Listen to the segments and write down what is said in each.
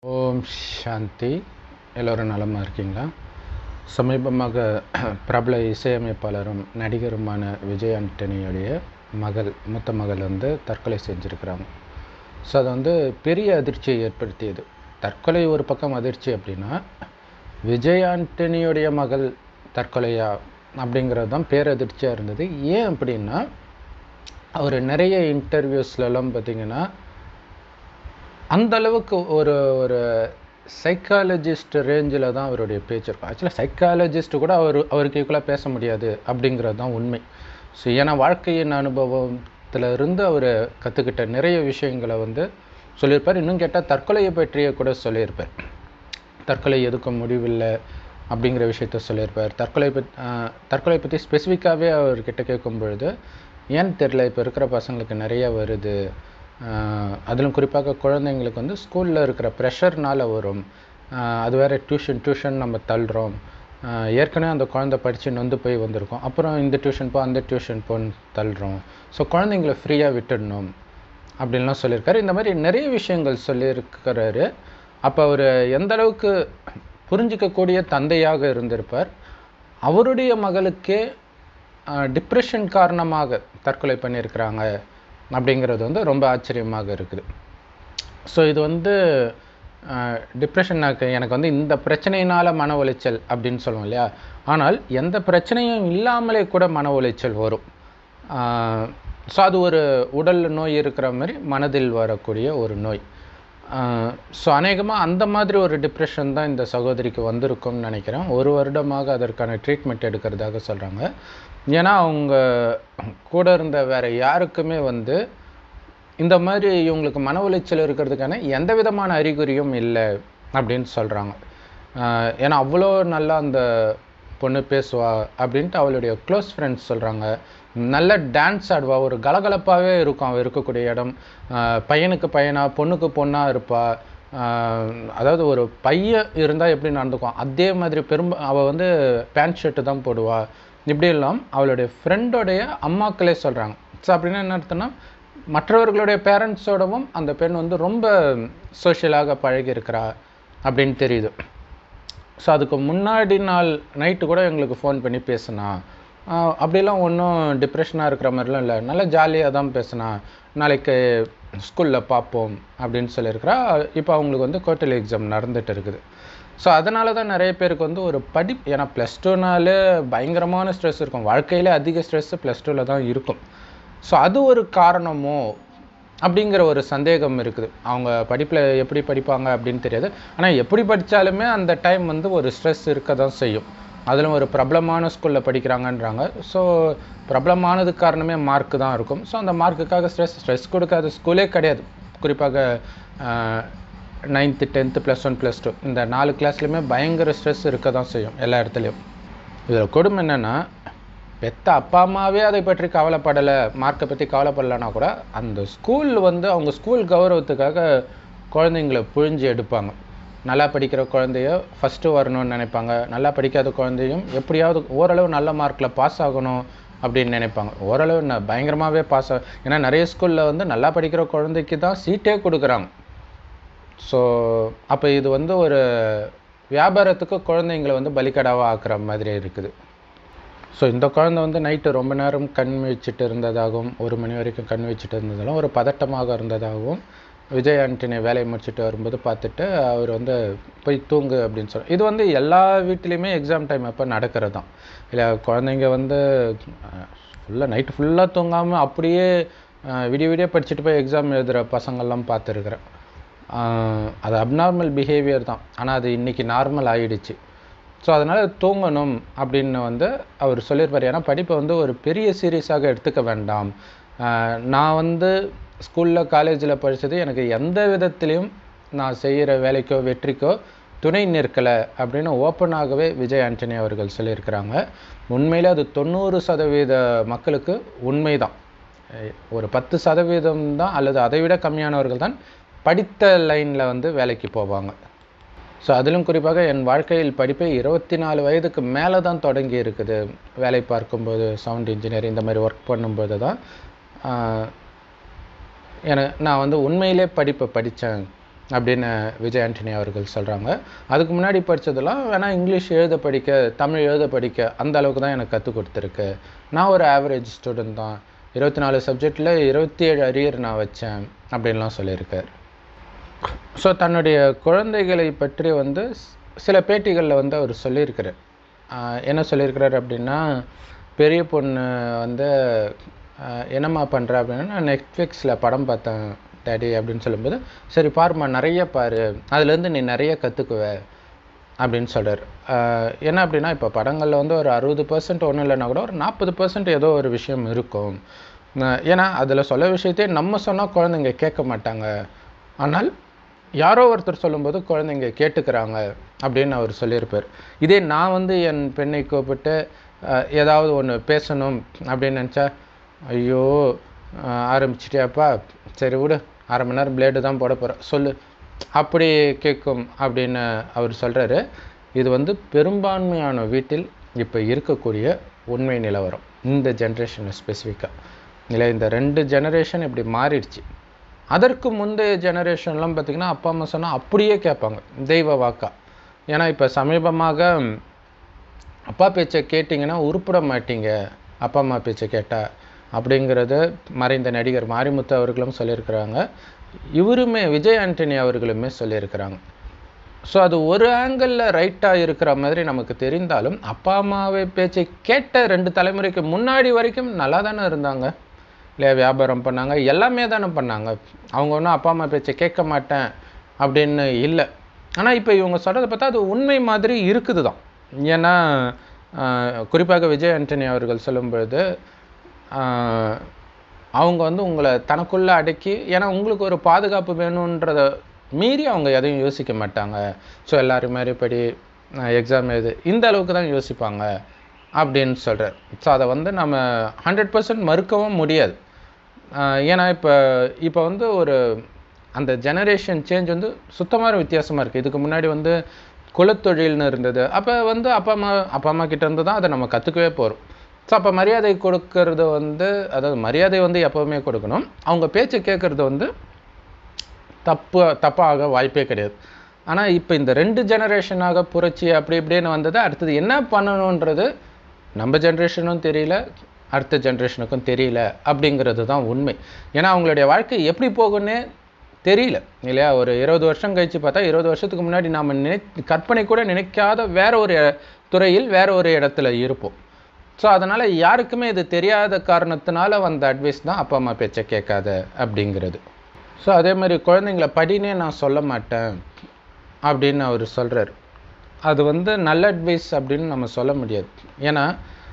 ஓம் சாந்தி எல்லோரும் நலமாக இருக்கீங்களா சமீபமாக பிரபல இசையமைப்பாளரும் நடிகருமான விஜய் ஆண்டனியுடைய மகள் மூத்த மகள் வந்து தற்கொலை செஞ்சுருக்கிறாங்க ஸோ அது வந்து பெரிய அதிர்ச்சியை ஏற்படுத்தியது தற்கொலை ஒரு பக்கம் அதிர்ச்சி அப்படின்னா விஜய் ஆண்டனியுடைய மகள் தற்கொலையா அப்படிங்கிறது தான் பேரதிர்ச்சியாக இருந்தது ஏன் அப்படின்னா அவர் நிறைய இன்டர்வியூஸ்லலாம் பார்த்தீங்கன்னா அந்த அளவுக்கு ஒரு ஒரு சைக்காலஜிஸ்ட் ரேஞ்சில் தான் அவருடைய பேச்சு இருக்கும் ஆக்சுவலாக சைக்காலஜிஸ்ட் கூட அவர் அவருக்கு ஈக்குவலாக பேச முடியாது அப்படிங்கிறது தான் உண்மை ஸோ ஏன்னா வாழ்க்கையின் அனுபவத்தில் இருந்து அவர் கற்றுக்கிட்ட நிறைய விஷயங்களை வந்து சொல்லியிருப்பார் இன்னும் கேட்டால் தற்கொலையை பற்றிய கூட சொல்லியிருப்பார் தற்கொலை எதுக்கும் முடிவில்லை அப்படிங்கிற விஷயத்த சொல்லியிருப்பார் தற்கொலை பற்றி தற்கொலை பற்றி ஸ்பெசிஃபிக்காகவே அவர்கிட்ட கேட்கும் பொழுது ஏன்னு தெரில இப்போ இருக்கிற பசங்களுக்கு நிறைய வருது அதிலும் குறிப்பாக குழந்தைங்களுக்கு வந்து ஸ்கூலில் இருக்கிற ப்ரெஷர்னால் வரும் அது வேறு டியூஷன் டியூஷன் நம்ம தள்ளுறோம் ஏற்கனவே அந்த குழந்தை படித்து நொந்து போய் வந்திருக்கோம் அப்புறம் இந்த டியூஷன் போ அந்த டியூஷன் போன்னு தள்ளுறோம் ஸோ குழந்தைங்கள ஃப்ரீயாக விட்டுடணும் அப்படின்லாம் சொல்லியிருக்காரு இந்த மாதிரி நிறைய விஷயங்கள் சொல்லியிருக்கிறாரு அப்போ அவர் எந்த அளவுக்கு புரிஞ்சிக்கக்கூடிய தந்தையாக இருந்திருப்பார் அவருடைய மகளுக்கே டிப்ரெஷன் காரணமாக தற்கொலை பண்ணியிருக்கிறாங்க அப்படிங்கிறது வந்து ரொம்ப ஆச்சரியமாக இருக்குது ஸோ இது வந்து டிப்ரெஷனாக்கு எனக்கு வந்து இந்த பிரச்சனையினால் மன உளைச்சல் அப்படின்னு சொல்லுவோம் இல்லையா ஆனால் எந்த பிரச்சனையும் இல்லாமலே கூட மன உளைச்சல் வரும் ஸோ அது ஒரு உடல் நோய் இருக்கிற மாதிரி மனதில் வரக்கூடிய ஒரு நோய் ஸோ அநேகமாக அந்த மாதிரி ஒரு டிப்ரெஷன் தான் இந்த சகோதரிக்கு வந்திருக்கும்னு நினைக்கிறேன் ஒரு வருடமாக அதற்கான ட்ரீட்மெண்ட் எடுக்கிறதாக சொல்கிறாங்க ஏன்னா அவங்க கூட இருந்த வேறு யாருக்குமே வந்து இந்த மாதிரி இவங்களுக்கு மன உளைச்சல் இருக்கிறதுக்கான எந்த விதமான அறிகுறியும் இல்லை அப்படின்னு சொல்கிறாங்க ஏன்னா அவ்வளோ நல்லா அந்த பொண்ணு பேசுவா அப்படின்ட்டு அவளுடைய க்ளோஸ் ஃப்ரெண்ட்ஸ் சொல்கிறாங்க நல்ல டான்ஸ் ஆடுவா ஒரு கலகலப்பாகவே இருக்கும் அவள் இருக்கக்கூடிய இடம் பையனுக்கு பையனாக பொண்ணுக்கு பொண்ணாக இருப்பா அதாவது ஒரு பையன் இருந்தால் எப்படி நடந்துக்குவான் அதே மாதிரி பெரும் அவள் வந்து பேண்ட் ஷர்ட்டு தான் போடுவா இப்படி எல்லாம் அவளுடைய ஃப்ரெண்டோடைய அம்மாக்களே சொல்கிறாங்க ஸோ அப்படின்னா என்ன அர்த்தம்னா மற்றவர்களுடைய பேரண்ட்ஸோடவும் அந்த பெண் வந்து ரொம்ப சோஷியலாக பழகி இருக்கிறா அப்படின்னு தெரியுது ஸோ அதுக்கு முன்னாடி நாள் நைட்டு கூட எங்களுக்கு ஃபோன் பண்ணி பேசினா அப்படிலாம் ஒன்றும் டிப்ரெஷனாக இருக்கிற மாதிரிலாம் இல்லை நல்லா ஜாலியாக தான் பேசினா நாளைக்கு ஸ்கூலில் பார்ப்போம் அப்படின்னு சொல்லியிருக்கிறா இப்போ அவங்களுக்கு வந்து குவார்டர்லி எக்ஸாம் நடந்துகிட்டு இருக்குது ஸோ அதனால தான் நிறைய பேருக்கு வந்து ஒரு படி ஏன்னா ப்ளஸ் டூனாலே பயங்கரமான ஸ்ட்ரெஸ் இருக்கும் வாழ்க்கையிலே அதிக ஸ்ட்ரெஸ்ஸு ப்ளஸ் டூவில் தான் இருக்கும் ஸோ அது ஒரு காரணமோ அப்படிங்கிற ஒரு சந்தேகம் இருக்குது அவங்க படிப்பில் எப்படி படிப்பாங்க அப்படின்னு தெரியாது ஆனால் எப்படி படித்தாலுமே அந்த டைம் வந்து ஒரு ஸ்ட்ரெஸ் இருக்க தான் செய்யும் அதிலும் ஒரு பிரபலமான ஸ்கூலில் படிக்கிறாங்கன்றாங்க ஸோ பிரபலமானதுக்கு காரணமே மார்க்கு தான் இருக்கும் ஸோ அந்த மார்க்குக்காக ஸ்ட்ரெஸ் ஸ்ட்ரெஸ் கொடுக்காத ஸ்கூலே கிடையாது குறிப்பாக ninth tenth plus one plus two இந்த நாலு கிளாஸ்லையுமே பயங்கர ஸ்ட்ரெஸ் இருக்க தான் செய்யும் எல்லா இடத்துலையும் இதில் கொடுமை என்னென்னா பெத்த அப்பா அம்மாவே அதை பற்றி கவலைப்படலை மார்க்கை பற்றி கவலைப்படலைன்னா கூட அந்த ஸ்கூல் வந்து அவங்க ஸ்கூல் கௌரவத்துக்காக குழந்தைங்கள புழிஞ்சு எடுப்பாங்க நல்லா படிக்கிற குழந்தைய ஃபஸ்ட்டு வரணும்னு நினைப்பாங்க நல்லா படிக்காத குழந்தையும் எப்படியாவது ஓரளவு நல்ல மார்க்கில் பாஸ் ஆகணும் அப்படின்னு நினைப்பாங்க ஓரளவு ந பயங்கரமாகவே பாஸ் ஆகும் ஏன்னா நிறைய ஸ்கூலில் வந்து நல்லா படிக்கிற குழந்தைக்கு தான் சீட்டே கொடுக்குறாங்க ஸோ அப்போ இது வந்து ஒரு வியாபாரத்துக்கு குழந்தைங்களை வந்து பலிக்கடாவாக ஆக்குற மாதிரி இருக்குது ஸோ இந்த குழந்தை வந்து நைட்டு ரொம்ப நேரம் கண் வச்சுட்டு இருந்ததாகவும் ஒரு மணி வரைக்கும் கண் வச்சுட்டு இருந்ததாலும் ஒரு பதட்டமாக இருந்ததாகவும் விஜய் ஆண்டனி வேலையை முடிச்சுட்டு வரும்போது பார்த்துட்டு அவர் வந்து போய் தூங்கு அப்படின்னு சொல்ல இது வந்து எல்லா வீட்லேயுமே எக்ஸாம் டைம் அப்போ நடக்கிறது தான் இல்லை குழந்தைங்க வந்து ஃபுல்லாக நைட்டு ஃபுல்லாக தூங்காமல் அப்படியே விடிய விடிய படிச்சுட்டு போய் எக்ஸாம் எழுதுகிற பசங்கள்லாம் பார்த்துருக்குறேன் அது அப்நார்மல் பிஹேவியர் தான் ஆனால் அது இன்றைக்கி நார்மல் ஆகிடுச்சு ஸோ அதனால் தூங்கணும் அப்படின்னு வந்து அவர் சொல்லியிருப்பார் ஏன்னா படிப்பை வந்து ஒரு பெரிய சீரியஸாக எடுத்துக்க வேண்டாம் நான் வந்து ஸ்கூலில் காலேஜில் படித்தது எனக்கு எந்த விதத்துலேயும் நான் செய்கிற வேலைக்கோ வெற்றிக்கோ துணை நிற்கலை அப்படின்னு ஓப்பனாகவே விஜய் ஆண்டனி அவர்கள் சொல்லியிருக்கிறாங்க உண்மையில் அது தொண்ணூறு சதவீத மக்களுக்கு உண்மை தான் ஒரு பத்து சதவீதம் தான் அல்லது அதை விட கம்மியானவர்கள் தான் படித்த லைனில் வந்து வேலைக்கு போவாங்க ஸோ அதிலும் குறிப்பாக என் வாழ்க்கையில் படிப்பை இருபத்தி நாலு வயதுக்கு மேலே தான் தொடங்கி இருக்குது வேலை பார்க்கும்போது சவுண்ட் இன்ஜினியர் இந்த மாதிரி ஒர்க் பண்ணும்போது தான் என நான் வந்து உண்மையிலே படிப்பை படித்தேன் அப்படின்னு விஜய் ஆண்டனி அவர்கள் சொல்கிறாங்க அதுக்கு முன்னாடி படித்ததெல்லாம் வேணால் இங்கிலீஷ் எழுத படிக்க தமிழ் எழுத படிக்க அந்த அளவுக்கு தான் எனக்கு கற்றுக் கொடுத்துருக்கு நான் ஒரு ஆவரேஜ் ஸ்டூடெண்ட் தான் இருபத்தி நாலு சப்ஜெக்டில் இருபத்தி ஏழு அரியர் நான் வச்சேன் அப்படின்லாம் சொல்லியிருக்கார் ஸோ தன்னுடைய குழந்தைகளை பற்றி வந்து சில பேட்டிகளில் வந்து அவர் சொல்லியிருக்கிறார் என்ன சொல்லியிருக்கிறார் அப்படின்னா பெரிய பொண்ணு வந்து என்னம்மா பண்ணுற அப்படின்னா நான் நெட்ஃப்ளிக்ஸில் படம் பார்த்தேன் டேடி அப்படின்னு சொல்லும்போது சரி பாருமா நிறைய பாரு அதுலேருந்து நீ நிறைய கற்றுக்குவ அப்படின்னு சொல்கிறார் என்ன அப்படின்னா இப்போ படங்களில் வந்து ஒரு அறுபது பர்சன்ட் ஒன்றும் இல்லைன்னா கூட ஒரு நாற்பது பர்சன்ட் ஏதோ ஒரு விஷயம் இருக்கும் ஏன்னா அதில் சொல்ல விஷயத்தையே நம்ம சொன்னால் குழந்தைங்க கேட்க மாட்டாங்க ஆனால் யாரோ ஒருத்தர் சொல்லும்போது குழந்தைங்க கேட்டுக்கிறாங்க அப்படின்னு அவர் சொல்லியிருப்பார் இதே நான் வந்து என் பெண்ணை கூப்பிட்டு ஏதாவது ஒன்று பேசணும் அப்படின்னு நினச்சா ஐயோ ஆரம்பிச்சிட்டியாப்பா சரி விடு அரை மணி நேரம் பிளேடு தான் போட போகிறேன் சொல்லு அப்படி கேட்கும் அப்படின்னு அவர் சொல்கிறாரு இது வந்து பெரும்பான்மையான வீட்டில் இப்போ இருக்கக்கூடிய உண்மை நிலவரம் இந்த ஜென்ரேஷனில் ஸ்பெசிஃபிக்காக இல்லை இந்த ரெண்டு ஜெனரேஷன் இப்படி மாறிடுச்சு அதற்கு முந்தைய ஜெனரேஷன்லாம் பார்த்திங்கன்னா அப்பா அம்மா சொன்னால் அப்படியே கேட்பாங்க தெய்வ வாக்கா ஏன்னா இப்போ சமீபமாக அப்பா பேச்சை கேட்டிங்கன்னா உருப்பிட மாட்டீங்க அப்பா அம்மா பேச்சை கேட்டால் அப்படிங்கிறது மறைந்த நடிகர் மாரிமுத்து அவர்களும் சொல்லியிருக்கிறாங்க இவருமே விஜய் ஆண்டனி அவர்களுமே சொல்லியிருக்கிறாங்க ஸோ அது ஒரு ஆங்கிளில் ரைட்டாக இருக்கிற மாதிரி நமக்கு தெரிந்தாலும் அப்பா அம்மாவை பேச்சை கேட்ட ரெண்டு தலைமுறைக்கு முன்னாடி வரைக்கும் நல்லா தானே இருந்தாங்க இல்லையா வியாபாரம் பண்ணாங்க எல்லாமே தானே பண்ணாங்க அவங்க ஒன்றும் அப்பா அம்மா பேச்சை கேட்க மாட்டேன் அப்படின்னு இல்லை ஆனால் இப்போ இவங்க சொல்கிறத பார்த்தா அது உண்மை மாதிரி இருக்குது தான் ஏன்னா குறிப்பாக விஜய் ஆண்டனி அவர்கள் சொல்லும்பொழுது அவங்க வந்து உங்களை தனக்குள்ளே அடக்கி ஏன்னா உங்களுக்கு ஒரு பாதுகாப்பு வேணுன்றத மீறி அவங்க எதையும் யோசிக்க மாட்டாங்க ஸோ எல்லோரும் மாதிரி படி எக்ஸாம் எழுது இந்த அளவுக்கு தான் யோசிப்பாங்க அப்படின்னு சொல்கிறார் ஸோ அதை வந்து நம்ம ஹண்ட்ரட் பர்சன்ட் மறுக்கவும் முடியாது ஏன்னா இப்போ இப்போ வந்து ஒரு அந்த ஜெனரேஷன் சேஞ்ச் வந்து சுத்தமாக வித்தியாசமாக இருக்குது இதுக்கு முன்னாடி வந்து குலத்தொழில்னு இருந்தது அப்போ வந்து அப்பா அம்மா அப்பா அம்மா கிட்ட இருந்து தான் அதை நம்ம கற்றுக்கவே போகிறோம் ஸோ அப்போ மரியாதை கொடுக்கறது வந்து அதாவது மரியாதை வந்து எப்போவுமே கொடுக்கணும் அவங்க பேச்சை கேட்குறது வந்து தப்பு தப்பாக வாய்ப்பே கிடையாது ஆனால் இப்போ இந்த ரெண்டு ஜெனரேஷனாக புரட்சி அப்படி இப்படின்னு வந்தது அடுத்தது என்ன பண்ணணுன்றது நம்ம ஜென்ரேஷனும் தெரியல அடுத்த ஜென்ரேஷனுக்கும் தெரியல அப்படிங்கிறது தான் உண்மை ஏன்னா அவங்களுடைய வாழ்க்கை எப்படி போகும்னே தெரியல இல்லையா ஒரு இருபது வருஷம் கழித்து பார்த்தா இருபது வருஷத்துக்கு முன்னாடி நாம் நினை கற்பனை கூட நினைக்காத வேற ஒரு துறையில் வேற ஒரு இடத்துல இருப்போம் ஸோ அதனால் யாருக்குமே இது தெரியாத காரணத்தினால வந்த அட்வைஸ் தான் அப்பா அம்மா பேச்சை கேட்காத அப்படிங்கிறது ஸோ அதே மாதிரி குழந்தைங்கள படினே நான் சொல்ல மாட்டேன் அப்படின்னு அவர் சொல்கிறார் அது வந்து நல்ல அட்வைஸ் அப்படின்னு நம்ம சொல்ல முடியாது ஏன்னா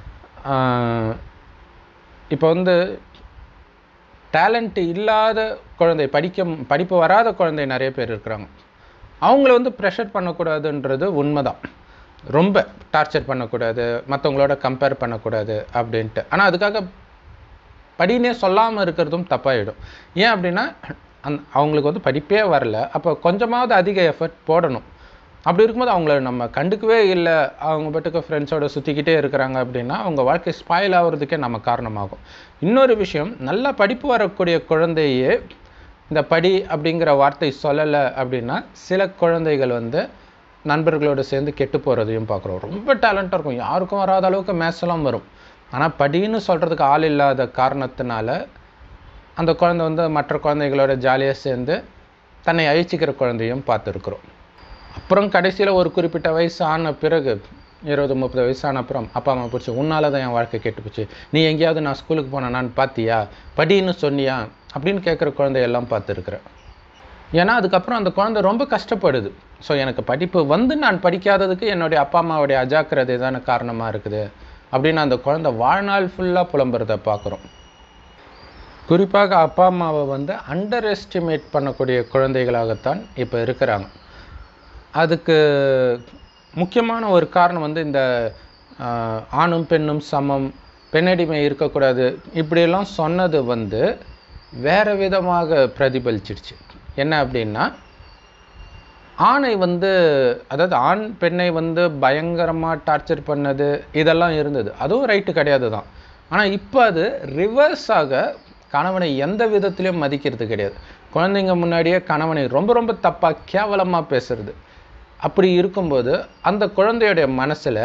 இப்போ வந்து டேலண்ட் இல்லாத குழந்தை படிக்க படிப்பு வராத குழந்தை நிறைய பேர் இருக்கிறாங்க அவங்கள வந்து ப்ரெஷர் பண்ணக்கூடாதுன்றது உண்மைதான் ரொம்ப டார்ச்சர் பண்ணக்கூடாது மற்றவங்களோட கம்பேர் பண்ணக்கூடாது அப்படின்ட்டு ஆனால் அதுக்காக படினே சொல்லாமல் இருக்கிறதும் தப்பாயிடும் ஏன் அப்படின்னா அந் அவங்களுக்கு வந்து படிப்பே வரல அப்போ கொஞ்சமாவது அதிக எஃபர்ட் போடணும் அப்படி இருக்கும்போது அவங்கள நம்ம கண்டுக்கவே இல்லை அவங்க பாட்டுக்கு ஃப்ரெண்ட்ஸோட சுற்றிக்கிட்டே இருக்கிறாங்க அப்படின்னா அவங்க வாழ்க்கை ஸ்பாயில் ஆகிறதுக்கே நம்ம காரணமாகும் இன்னொரு விஷயம் நல்லா படிப்பு வரக்கூடிய குழந்தையே இந்த படி அப்படிங்கிற வார்த்தை சொல்லலை அப்படின்னா சில குழந்தைகள் வந்து நண்பர்களோடு சேர்ந்து கெட்டு போகிறதையும் பார்க்குறோம் ரொம்ப டேலண்ட்டாக இருக்கும் யாருக்கும் வராத அளவுக்கு மேத்ஸ்லாம் வரும் ஆனால் படின்னு சொல்கிறதுக்கு ஆள் இல்லாத காரணத்தினால அந்த குழந்தை வந்து மற்ற குழந்தைகளோட ஜாலியாக சேர்ந்து தன்னை அழிச்சிக்கிற குழந்தையும் பார்த்துருக்குறோம் அப்புறம் கடைசியில் ஒரு குறிப்பிட்ட வயசு ஆன பிறகு இருபது முப்பது வயசு ஆன அப்புறம் அப்பா அம்மா பிடிச்சி உன்னால தான் என் வாழ்க்கை கெட்டு போச்சு நீ எங்கேயாவது நான் ஸ்கூலுக்கு போனேனான்னு பார்த்தியா படின்னு சொன்னியா அப்படின்னு கேட்குற குழந்தையெல்லாம் பார்த்துருக்குறேன் ஏன்னா அதுக்கப்புறம் அந்த குழந்தை ரொம்ப கஷ்டப்படுது ஸோ எனக்கு படிப்பு வந்து நான் படிக்காததுக்கு என்னுடைய அப்பா அம்மாவுடைய அஜாக்கிரதை தானே காரணமாக இருக்குது அப்படின்னு அந்த குழந்தை வாழ்நாள் ஃபுல்லாக புலம்புறதை பார்க்குறோம் குறிப்பாக அப்பா அம்மாவை வந்து அண்டர் எஸ்டிமேட் பண்ணக்கூடிய குழந்தைகளாகத்தான் இப்போ இருக்கிறாங்க அதுக்கு முக்கியமான ஒரு காரணம் வந்து இந்த ஆணும் பெண்ணும் சமம் பெண்ணடிமை இருக்கக்கூடாது இப்படியெல்லாம் சொன்னது வந்து வேறு விதமாக பிரதிபலிச்சிடுச்சு என்ன அப்படின்னா ஆணை வந்து அதாவது ஆண் பெண்ணை வந்து பயங்கரமாக டார்ச்சர் பண்ணது இதெல்லாம் இருந்தது அதுவும் ரைட்டு கிடையாது தான் ஆனால் இப்போ அது ரிவர்ஸாக கணவனை எந்த விதத்துலையும் மதிக்கிறது கிடையாது குழந்தைங்க முன்னாடியே கணவனை ரொம்ப ரொம்ப தப்பாக கேவலமாக பேசுறது அப்படி இருக்கும்போது அந்த குழந்தையுடைய மனசில்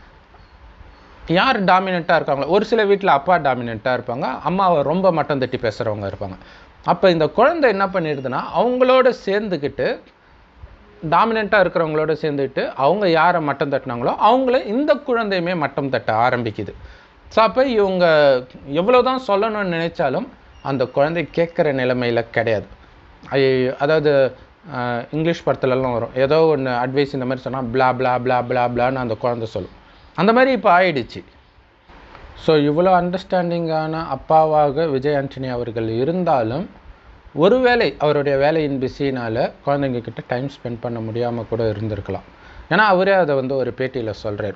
யார் டாமினண்ட்டாக இருக்காங்களோ ஒரு சில வீட்டில் அப்பா டாமினண்ட்டாக இருப்பாங்க அம்மாவை ரொம்ப மட்டம் தட்டி பேசுகிறவங்க இருப்பாங்க அப்போ இந்த குழந்தை என்ன பண்ணிடுதுன்னா அவங்களோட சேர்ந்துக்கிட்டு டாமினண்ட்டாக இருக்கிறவங்களோட சேர்ந்துட்டு அவங்க யாரை மட்டம் தட்டினாங்களோ அவங்கள இந்த குழந்தையுமே மட்டம் தட்ட ஆரம்பிக்குது ஸோ அப்போ இவங்க எவ்வளோ தான் சொல்லணும்னு நினைச்சாலும் அந்த குழந்தை கேட்குற நிலைமையில் கிடையாது ஐ- அதாவது ஆஹ், இங்கிலீஷ் படத்துலலாம் வரும் ஏதோ ஒன்று அட்வைஸ் இந்த மாதிரி சொன்னால் blah blah blah blah பிளான்னு அந்த குழந்தை சொல்லும் அந்த மாதிரி இப்போ ஆயிடுச்சு ஸோ இவ்வளோ அண்டர்ஸ்டாண்டிங்கான அப்பாவாக விஜய் ஆண்டனி அவர்கள் இருந்தாலும் ஒருவேளை அவருடைய வேலையின் பிஸினால் குழந்தைங்க கிட்ட டைம் ஸ்பெண்ட் பண்ண முடியாமல் கூட இருந்திருக்கலாம் ஏன்னா அவரே அதை வந்து ஒரு பேட்டியில் சொல்கிறார்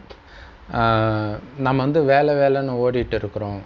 நம்ம வந்து வேலை வேலைன்னு ஓடிட்டு இருக்கிறோம்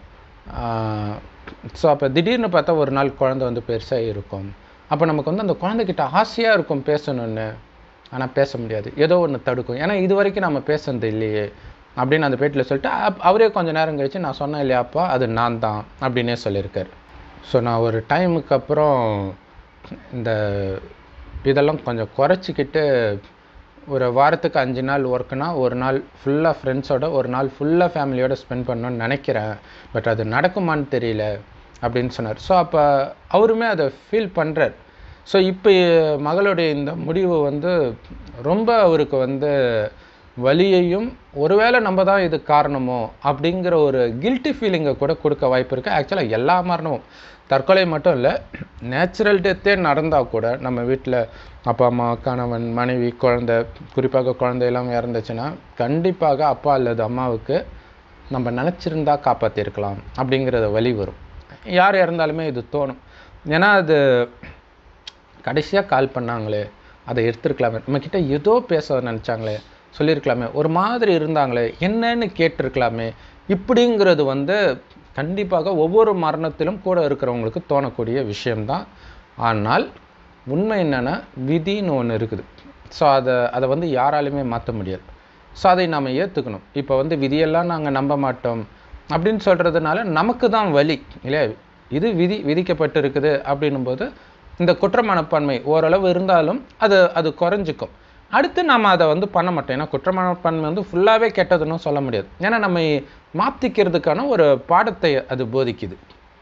ஸோ அப்போ திடீர்னு பார்த்தா ஒரு நாள் குழந்தை வந்து பெருசாக இருக்கும் அப்போ நமக்கு வந்து அந்த குழந்தைகிட்ட ஆசையாக இருக்கும் பேசணும்னு ஆனால் பேச முடியாது ஏதோ ஒன்று தடுக்கும் ஏன்னா இது வரைக்கும் நம்ம பேசுனது இல்லையே அப்படின்னு அந்த பேட்டியில் சொல்லிட்டு அப்- அவரே கொஞ்ச நேரம் கழிச்சு நான் சொன்னேன் இல்லையாப்பா அது நான் தான் அப்படின்னே சொல்லியிருக்காரு ஸோ நான் ஒரு டைமுக்கு அப்புறம் இந்த இதெல்லாம் கொஞ்சம் குறைச்சிக்கிட்டு ஒரு வாரத்துக்கு அஞ்சு நாள் ஒர்க்குனா ஒரு நாள் ஃபுல்லாக ஃப்ரெண்ட்ஸோட ஒரு நாள் ஃபுல்லாக ஃபேமிலியோட ஸ்பெண்ட் பண்ணணும்னு நினைக்கிறேன் பட் அது நடக்குமான்னு தெரியல அப்படின்னு சொன்னார் ஸோ அப்போ அவருமே அதை ஃபீல் பண்ணுறார் ஸோ இப்போ மகளுடைய இந்த முடிவு வந்து ரொம்ப அவருக்கு வந்து வலியையும் ஒருவேளை நம்ம தான் இது காரணமோ அப்படிங்கிற ஒரு கில்ட்டி ஃபீலிங்கை கூட கொடுக்க வாய்ப்பு இருக்குது ஆக்சுவலாக எல்லா மரணமும் தற்கொலை மட்டும் இல்லை நேச்சுரல் டெத்தே நடந்தால் கூட நம்ம வீட்டில் அப்பா அம்மா கணவன் மனைவி குழந்தை குறிப்பாக குழந்தையெல்லாம் இறந்துச்சுன்னா கண்டிப்பாக அப்பா அல்லது அம்மாவுக்கு நம்ம நினச்சிருந்தா காப்பாற்றிருக்கலாம் அப்படிங்கிறத வழி வரும் யார் இறந்தாலுமே இது தோணும் ஏன்னா அது கடைசியாக கால் பண்ணாங்களே அதை எடுத்துருக்கலாமே நம்மக்கிட்ட ஏதோ பேச நினச்சாங்களே சொல்லியிருக்கலாமே ஒரு மாதிரி இருந்தாங்களே என்னன்னு கேட்டிருக்கலாமே இப்படிங்கிறது வந்து கண்டிப்பாக ஒவ்வொரு மரணத்திலும் கூட இருக்கிறவங்களுக்கு தோணக்கூடிய விஷயம்தான் ஆனால் உண்மை என்னன்னா விதின்னு ஒன்று இருக்குது ஸோ அதை அதை வந்து யாராலையுமே மாற்ற முடியாது ஸோ அதை நாம் ஏற்றுக்கணும் இப்போ வந்து விதியெல்லாம் நாங்கள் நம்ப மாட்டோம் அப்படின்னு சொல்கிறதுனால நமக்கு தான் வலி இல்லையா இது விதி விதிக்கப்பட்டு இருக்குது அப்படின்னும்போது இந்த குற்ற மனப்பான்மை ஓரளவு இருந்தாலும் அது அது குறைஞ்சிக்கும் அடுத்து நம்ம அதை வந்து பண்ண மாட்டோம் ஏன்னா குற்ற மனப்பான்மை வந்து ஃபுல்லாகவே கெட்டதுன்னு சொல்ல முடியாது ஏன்னா நம்ம மாற்றிக்கிறதுக்கான ஒரு பாடத்தை அது போதிக்குது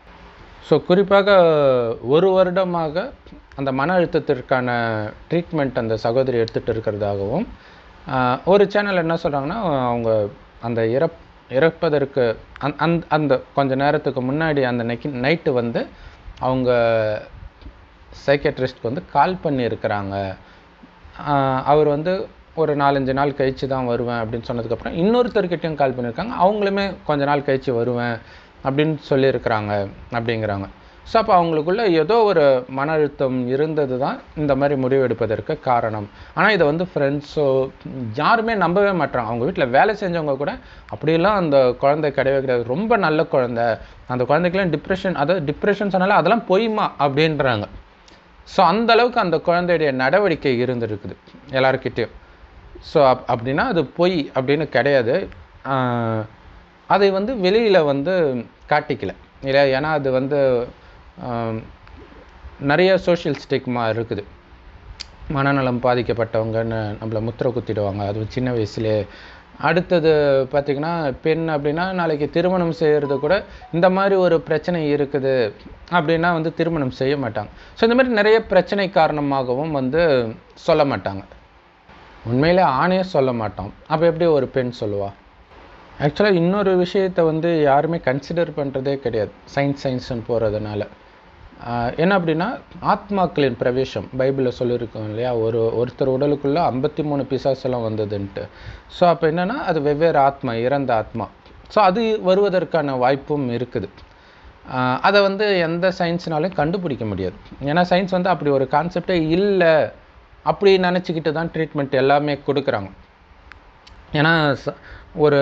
ஸோ குறிப்பாக ஒரு வருடமாக அந்த மன அழுத்தத்திற்கான ட்ரீட்மெண்ட் அந்த சகோதரி எடுத்துகிட்டு இருக்கிறதாகவும் ஆஹ், ஒரு சேனல் என்ன சொல்கிறாங்கன்னா அவங்க அந்த இறப் இறப்பதற்கு அந் அந்த அந்த கொஞ்ச நேரத்துக்கு முன்னாடி அந்த நெக்கி நைட்டு வந்து அவங்க சைக்கட்ரிஸ்ட்க்கு வந்து கால் பண்ணியிருக்கிறாங்க ஆஹ் அவர் வந்து ஒரு நாலஞ்சு நாள் கழிச்சு தான் வருவேன் அப்படின்னு சொன்னதுக்கப்புறம் இன்னொருத்தர்கிட்டயும் கால் பண்ணியிருக்காங்க அவங்களுமே கொஞ்ச நாள் கழிச்சு வருவேன் அப்படின்னு சொல்லியிருக்கிறாங்க அப்படிங்கிறாங்க ஸோ அப்போ அவங்களுக்குள்ள ஏதோ ஒரு மன அழுத்தம் இருந்தது தான் இந்த மாதிரி முடிவெடுப்பதற்கு காரணம் ஆனால் இதை வந்து ஃப்ரெண்ட்ஸோ யாருமே நம்பவே மாட்டாங்க அவங்க வீட்டில் வேலை செஞ்சவங்க கூட அப்படியெல்லாம் அந்த குழந்தை கிடையவே கிடையாது ரொம்ப நல்ல குழந்தை அந்த குழந்தைக்கெல்லாம் டிப்ரெஷன் அதாவது டிப்ரெஷன் சொன்னாலே அதெல்லாம் பொய்மா அப்படின்றாங்க ஸோ அந்த அளவுக்கு அந்த குழந்தையுடைய நடவடிக்கை இருந்திருக்குது எல்லாருக்கிட்டேயும் ஸோ அப் அப்படின்னா அது பொய் அப்படின்னு கிடையாது ஆஹ் அதை வந்து வெளியில் வந்து காட்டிக்கல இல்லையா ஏன்னா அது வந்து ஆம், நிறைய சோஷியல் ஸ்டிக்மா இருக்குது மனநலம் பாதிக்கப்பட்டவங்கன்னு நம்மளை முத்திரை குத்திடுவாங்க அதுவும் சின்ன வயசுலேயே அடுத்தது பார்த்திங்கன்னா பெண் அப்படின்னா நாளைக்கு திருமணம் செய்கிறது கூட இந்த மாதிரி ஒரு பிரச்சனை இருக்குது அப்படின்னா வந்து திருமணம் செய்ய மாட்டாங்க ஸோ இந்த மாதிரி நிறைய பிரச்சனை காரணமாகவும் வந்து சொல்ல மாட்டாங்க உண்மையிலே ஆணே சொல்ல மாட்டோம் அப்போ எப்படி ஒரு பெண் சொல்லுவா ஆக்சுவலாக இன்னொரு விஷயத்தை வந்து யாருமே கன்சிடர் பண்ணுறதே கிடையாது சயின்ஸ் சயின்ஸ்னு போகிறதுனால என்ன அப்படின்னா ஆத்மாக்களின் பிரவேசம் பைபிளில் சொல்லியிருக்கோம் இல்லையா ஒரு ஒருத்தர் உடலுக்குள்ளே ஐம்பத்தி மூணு பிசாசெல்லாம் வந்ததுன்ட்டு ஸோ அப்போ என்னென்னா அது வெவ்வேறு ஆத்மா இறந்த ஆத்மா ஸோ அது வருவதற்கான வாய்ப்பும் இருக்குது ஆஹ் அதை வந்து எந்த சயின்ஸ்னாலையும் கண்டுபிடிக்க முடியாது ஏன்னா சயின்ஸ் வந்து அப்படி ஒரு கான்செப்டே இல்லை அப்படி நினச்சிக்கிட்டு தான் ட்ரீட்மெண்ட் எல்லாமே கொடுக்குறாங்க ஏன்னா ச- ஒரு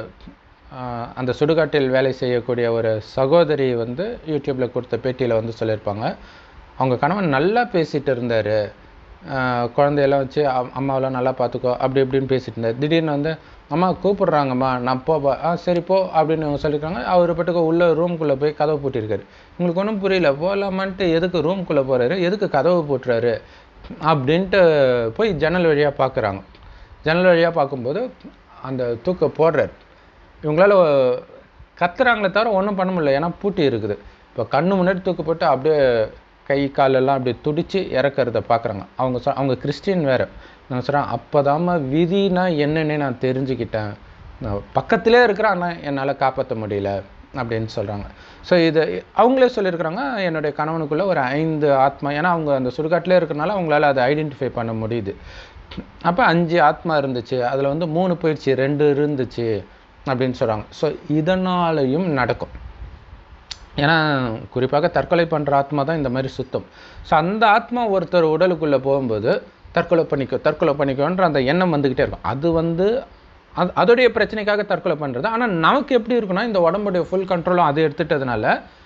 ஆஹ், அந்த சுடுகாட்டில் வேலை செய்யக்கூடிய ஒரு சகோதரி வந்து யூடியூப்பில் கொடுத்த பேட்டியில் வந்து சொல்லியிருப்பாங்க அவங்க கணவன் நல்லா பேசிட்டு இருந்தார் ஆஹ் குழந்தையெல்லாம் வச்சு அம்- அம்மாவெல்லாம் நல்லா பார்த்துக்கோ அப்படி இப்படின்னு பேசிட்டு இருந்தார் திடீர்னு வந்து அம்மா கூப்பிடுறாங்கம்மா நான் போப்பா ஆ சரி போ அப்படின்னு அவங்க சொல்லியிருக்காங்க அவர் பாட்டுக்கு உள்ள ரூம்குள்ளே போய் கதவை பூட்டியிருக்காரு உங்களுக்கு ஒன்றும் புரியல போகலாமான்ட்டு எதுக்கு ரூம்குள்ளே போகிறாரு எதுக்கு கதவை பூட்டுறாரு அப்படின்ட்டு போய் ஜன்னல் வழியாக பார்க்குறாங்க ஜன்னல் வழியாக பார்க்கும்போது அந்த தூக்க போடுறாரு இவங்களால கத்துறாங்களே தவிர ஒன்றும் பண்ண முடியல ஏன்னா பூட்டி இருக்குது இப்போ கண்ணு முன்னாடி தூக்கு போட்டு அப்படியே கை காலெல்லாம் அப்படியே துடிச்சு இறக்கறத பார்க்குறாங்க அவங்க சொ அவங்க கிறிஸ்டின் வேறு நான் சொல்கிறேன் அப்போதாம்மா விதினா என்னன்னே நான் தெரிஞ்சுக்கிட்டேன் நான் பக்கத்திலே இருக்கிறேன் ஆனால் என்னால் காப்பாற்ற முடியல அப்படின்னு சொல்கிறாங்க ஸோ இது அவங்களே சொல்லியிருக்கிறாங்க என்னுடைய கணவனுக்குள்ளே ஒரு ஐந்து ஆத்மா ஏன்னா அவங்க அந்த சுடுகாட்டிலே இருக்கிறனால அவங்களால அதை ஐடென்டிஃபை பண்ண முடியுது அப்போ அஞ்சு ஆத்மா இருந்துச்சு அதில் வந்து மூணு போயிடுச்சு ரெண்டு இருந்துச்சு அப்படின்னு சொல்கிறாங்க ஸோ இதனாலையும் நடக்கும் ஏன்னா குறிப்பாக தற்கொலை பண்ணுற ஆத்மா தான் இந்த மாதிரி சுத்தம் ஸோ அந்த ஆத்மா ஒருத்தர் உடலுக்குள்ளே போகும்போது தற்கொலை பண்ணிக்கோ தற்கொலை பண்ணிக்கோன்ற அந்த எண்ணம் வந்துக்கிட்டே இருக்கும் அது வந்து அது அதோடைய பிரச்சனைக்காக தற்கொலை பண்ணுறது ஆனால் நமக்கு எப்படி இருக்குன்னா இந்த உடம்புடைய ஃபுல் கண்ட்ரோலும் அதை எடுத்துட்டதுனால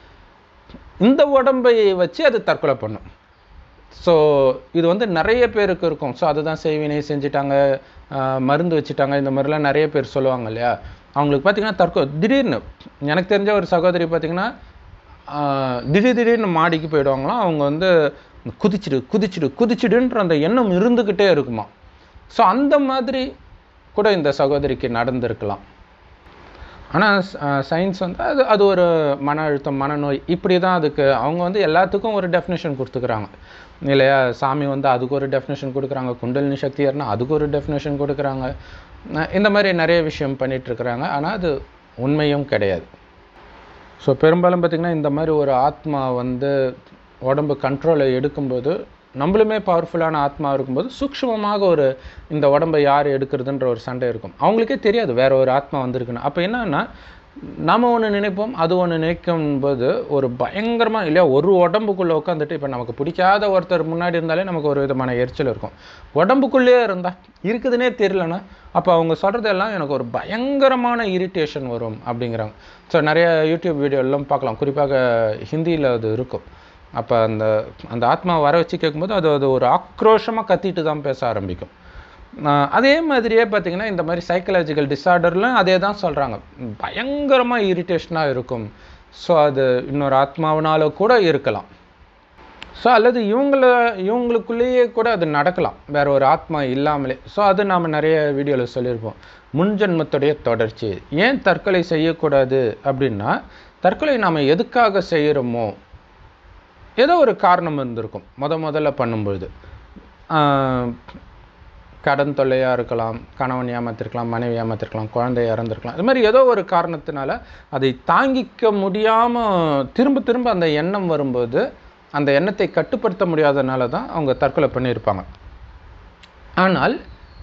இந்த உடம்பை வச்சு அது தற்கொலை பண்ணும் ஸோ இது வந்து நிறைய பேருக்கு இருக்கும் ஸோ அதுதான் செய்வினை செஞ்சுட்டாங்க ஆஹ் மருந்து வச்சுட்டாங்க இந்த மாதிரிலாம் நிறைய பேர் சொல்லுவாங்க இல்லையா அவங்களுக்கு பார்த்தீங்கன்னா தற்கொலை திடீர்னு எனக்கு தெரிஞ்ச ஒரு சகோதரி பார்த்தீங்கன்னா ஆஹ் திடீர் திடீர்னு மாடிக்கு போயிடுவாங்களாம் அவங்க வந்து குதிச்சிடு குதிச்சிடு குதிச்சிடுன்ற அந்த எண்ணம் இருந்துக்கிட்டே இருக்குமா ஸோ அந்த மாதிரி கூட இந்த சகோதரிக்கு நடந்திருக்கலாம் ஆனால் சயின்ஸ் வந்து அது அது ஒரு மன அழுத்தம் மனநோய் இப்படி தான் அதுக்கு அவங்க வந்து எல்லாத்துக்கும் ஒரு டெஃபினேஷன் கொடுத்துக்கிறாங்க இல்லையா சாமி வந்து அதுக்கு ஒரு டெஃபினேஷன் கொடுக்குறாங்க குண்டலினி சக்தி ஏறினா அதுக்கு ஒரு டெஃபினேஷன் கொடுக்குறாங்க அஹ் இந்த மாதிரி நிறைய விஷயம் பண்ணிட்டு இருக்கிறாங்க ஆனால் அது உண்மையும் கிடையாது ஸோ பெரும்பாலும் பார்த்திங்கன்னா இந்த மாதிரி ஒரு ஆத்மா வந்து உடம்பு கண்ட்ரோலை எடுக்கும்போது நம்மளுமே பவர்ஃபுல்லான ஆத்மா இருக்கும்போது சூக்ஷ்மமாக ஒரு இந்த உடம்பை யார் எடுக்கிறதுன்ற ஒரு சண்டை இருக்கும் அவங்களுக்கே தெரியாது வேற ஒரு ஆத்மா வந்திருக்குன்னு அப்போ என்னன்னா நாம ஒன்று நினைப்போம் அது ஒன்று நினைக்கும் போது ஒரு பயங்கரமாக இல்லையா ஒரு உடம்புக்குள்ளே உட்காந்துட்டு இப்போ நமக்கு பிடிக்காத ஒருத்தர் முன்னாடி இருந்தாலே நமக்கு ஒரு விதமான எரிச்சல் இருக்கும் உடம்புக்குள்ளேயே இருந்தா இருக்குதுன்னே தெரியலனா அப்போ அவங்க சொல்கிறதெல்லாம் எனக்கு ஒரு பயங்கரமான இரிட்டேஷன் வரும் அப்படிங்கிறாங்க ஸோ நிறைய யூடியூப் வீடியோ எல்லாம் பார்க்கலாம் குறிப்பாக ஹிந்தியில் அது இருக்கும் அப்போ அந்த அந்த ஆத்மா வர வச்சு கேட்கும்போது அது அது ஒரு ஆக்ரோஷமாக கத்திட்டு தான் பேச ஆரம்பிக்கும் ஆஹ் அதே மாதிரியே பார்த்தீங்கன்னா இந்த மாதிரி சைக்கலாஜிக்கல் டிஸார்டர்லாம் அதே தான் சொல்கிறாங்க பயங்கரமாக இரிட்டேஷனாக இருக்கும் ஸோ அது இன்னொரு ஆத்மாவினால கூட இருக்கலாம் ஸோ அல்லது இவங்கள இவங்களுக்குள்ளேயே கூட அது நடக்கலாம் வேற ஒரு ஆத்மா இல்லாமலே ஸோ அது நாம் நிறைய வீடியோவில் சொல்லியிருப்போம் முன்ஜென்மத்துடைய தொடர்ச்சி ஏன் தற்கொலை செய்யக்கூடாது அப்படின்னா தற்கொலை நாம் எதுக்காக செய்கிறோமோ ஏதோ ஒரு காரணம் இருந்திருக்கும் முத முதல்ல பண்ணும்பொழுது ஆஹ் கடன் தொல்லையாக இருக்கலாம் கணவன் ஏமாத்திருக்கலாம் மனைவி ஏமாத்திருக்கலாம் குழந்தை இறந்துருக்கலாம் இது மாதிரி ஏதோ ஒரு காரணத்தினால அதை தாங்கிக்க முடியாமல் திரும்ப திரும்ப அந்த எண்ணம் வரும்போது அந்த எண்ணத்தை கட்டுப்படுத்த முடியாதனால தான் அவங்க தற்கொலை பண்ணியிருப்பாங்க ஆனால்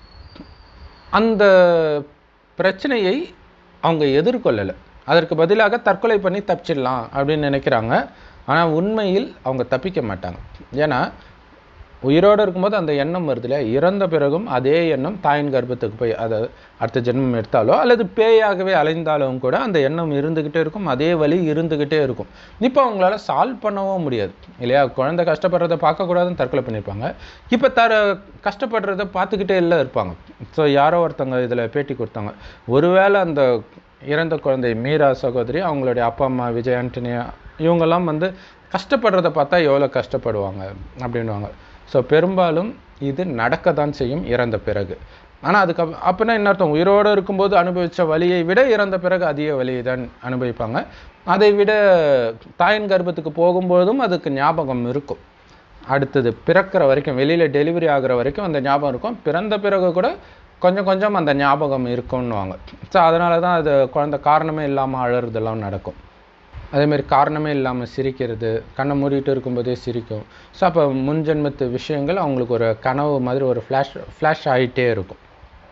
அந்த பிரச்சனையை அவங்க எதிர்கொள்ளலை அதற்கு பதிலாக தற்கொலை பண்ணி தப்பிச்சிடலாம் அப்படின்னு நினைக்கிறாங்க ஆனால் உண்மையில் அவங்க தப்பிக்க மாட்டாங்க ஏன்னா உயிரோடு இருக்கும்போது அந்த எண்ணம் வருது இல்லையா இறந்த பிறகும் அதே எண்ணம் தாயின் கர்ப்பத்துக்கு போய் அதை அடுத்த ஜென்மம் எடுத்தாலோ அல்லது பேயாகவே அலைந்தாலும் கூட அந்த எண்ணம் இருந்துக்கிட்டே இருக்கும் அதே வலி இருந்துக்கிட்டே இருக்கும் இப்போ அவங்களால சால்வ் பண்ணவும் முடியாது இல்லையா குழந்தை கஷ்டப்படுறத பார்க்கக்கூடாதுன்னு தற்கொலை பண்ணியிருப்பாங்க இப்போ தர கஷ்டப்படுறத பார்த்துக்கிட்டே இல்லை இருப்பாங்க ஸோ யாரோ ஒருத்தவங்க இதில் பேட்டி கொடுத்தாங்க ஒருவேளை அந்த இறந்த குழந்தை மீரா சகோதரி அவங்களுடைய அப்பா அம்மா விஜய் ஆண்டனியா இவங்கெல்லாம் வந்து கஷ்டப்படுறத பார்த்தா எவ்வளோ கஷ்டப்படுவாங்க அப்படின்வாங்க ஸோ பெரும்பாலும் இது நடக்க தான் செய்யும் இறந்த பிறகு ஆனால் அதுக்கு அப் அப்படின்னா என்ன அர்த்தம் உயிரோடு இருக்கும்போது அனுபவித்த வலியை விட இறந்த பிறகு அதிக வலியை தான் அனுபவிப்பாங்க அதை விட தாயின் கர்ப்பத்துக்கு போகும்போதும் அதுக்கு ஞாபகம் இருக்கும் அடுத்தது பிறக்கிற வரைக்கும் வெளியில் டெலிவரி ஆகுற வரைக்கும் அந்த ஞாபகம் இருக்கும் பிறந்த பிறகு கூட கொஞ்சம் கொஞ்சம் அந்த ஞாபகம் இருக்கும்னுவாங்க ஸோ அதனால தான் அது குழந்தை காரணமே இல்லாமல் அழறதெல்லாம் நடக்கும் அதேமாரி காரணமே இல்லாமல் சிரிக்கிறது கண்ணை மூடிட்டு இருக்கும்போதே சிரிக்கும் ஸோ அப்போ முன்ஜென்மத்து விஷயங்கள் அவங்களுக்கு ஒரு கனவு மாதிரி ஒரு ஃப்ளாஷ் ஃப்ளாஷ் ஆகிட்டே இருக்கும்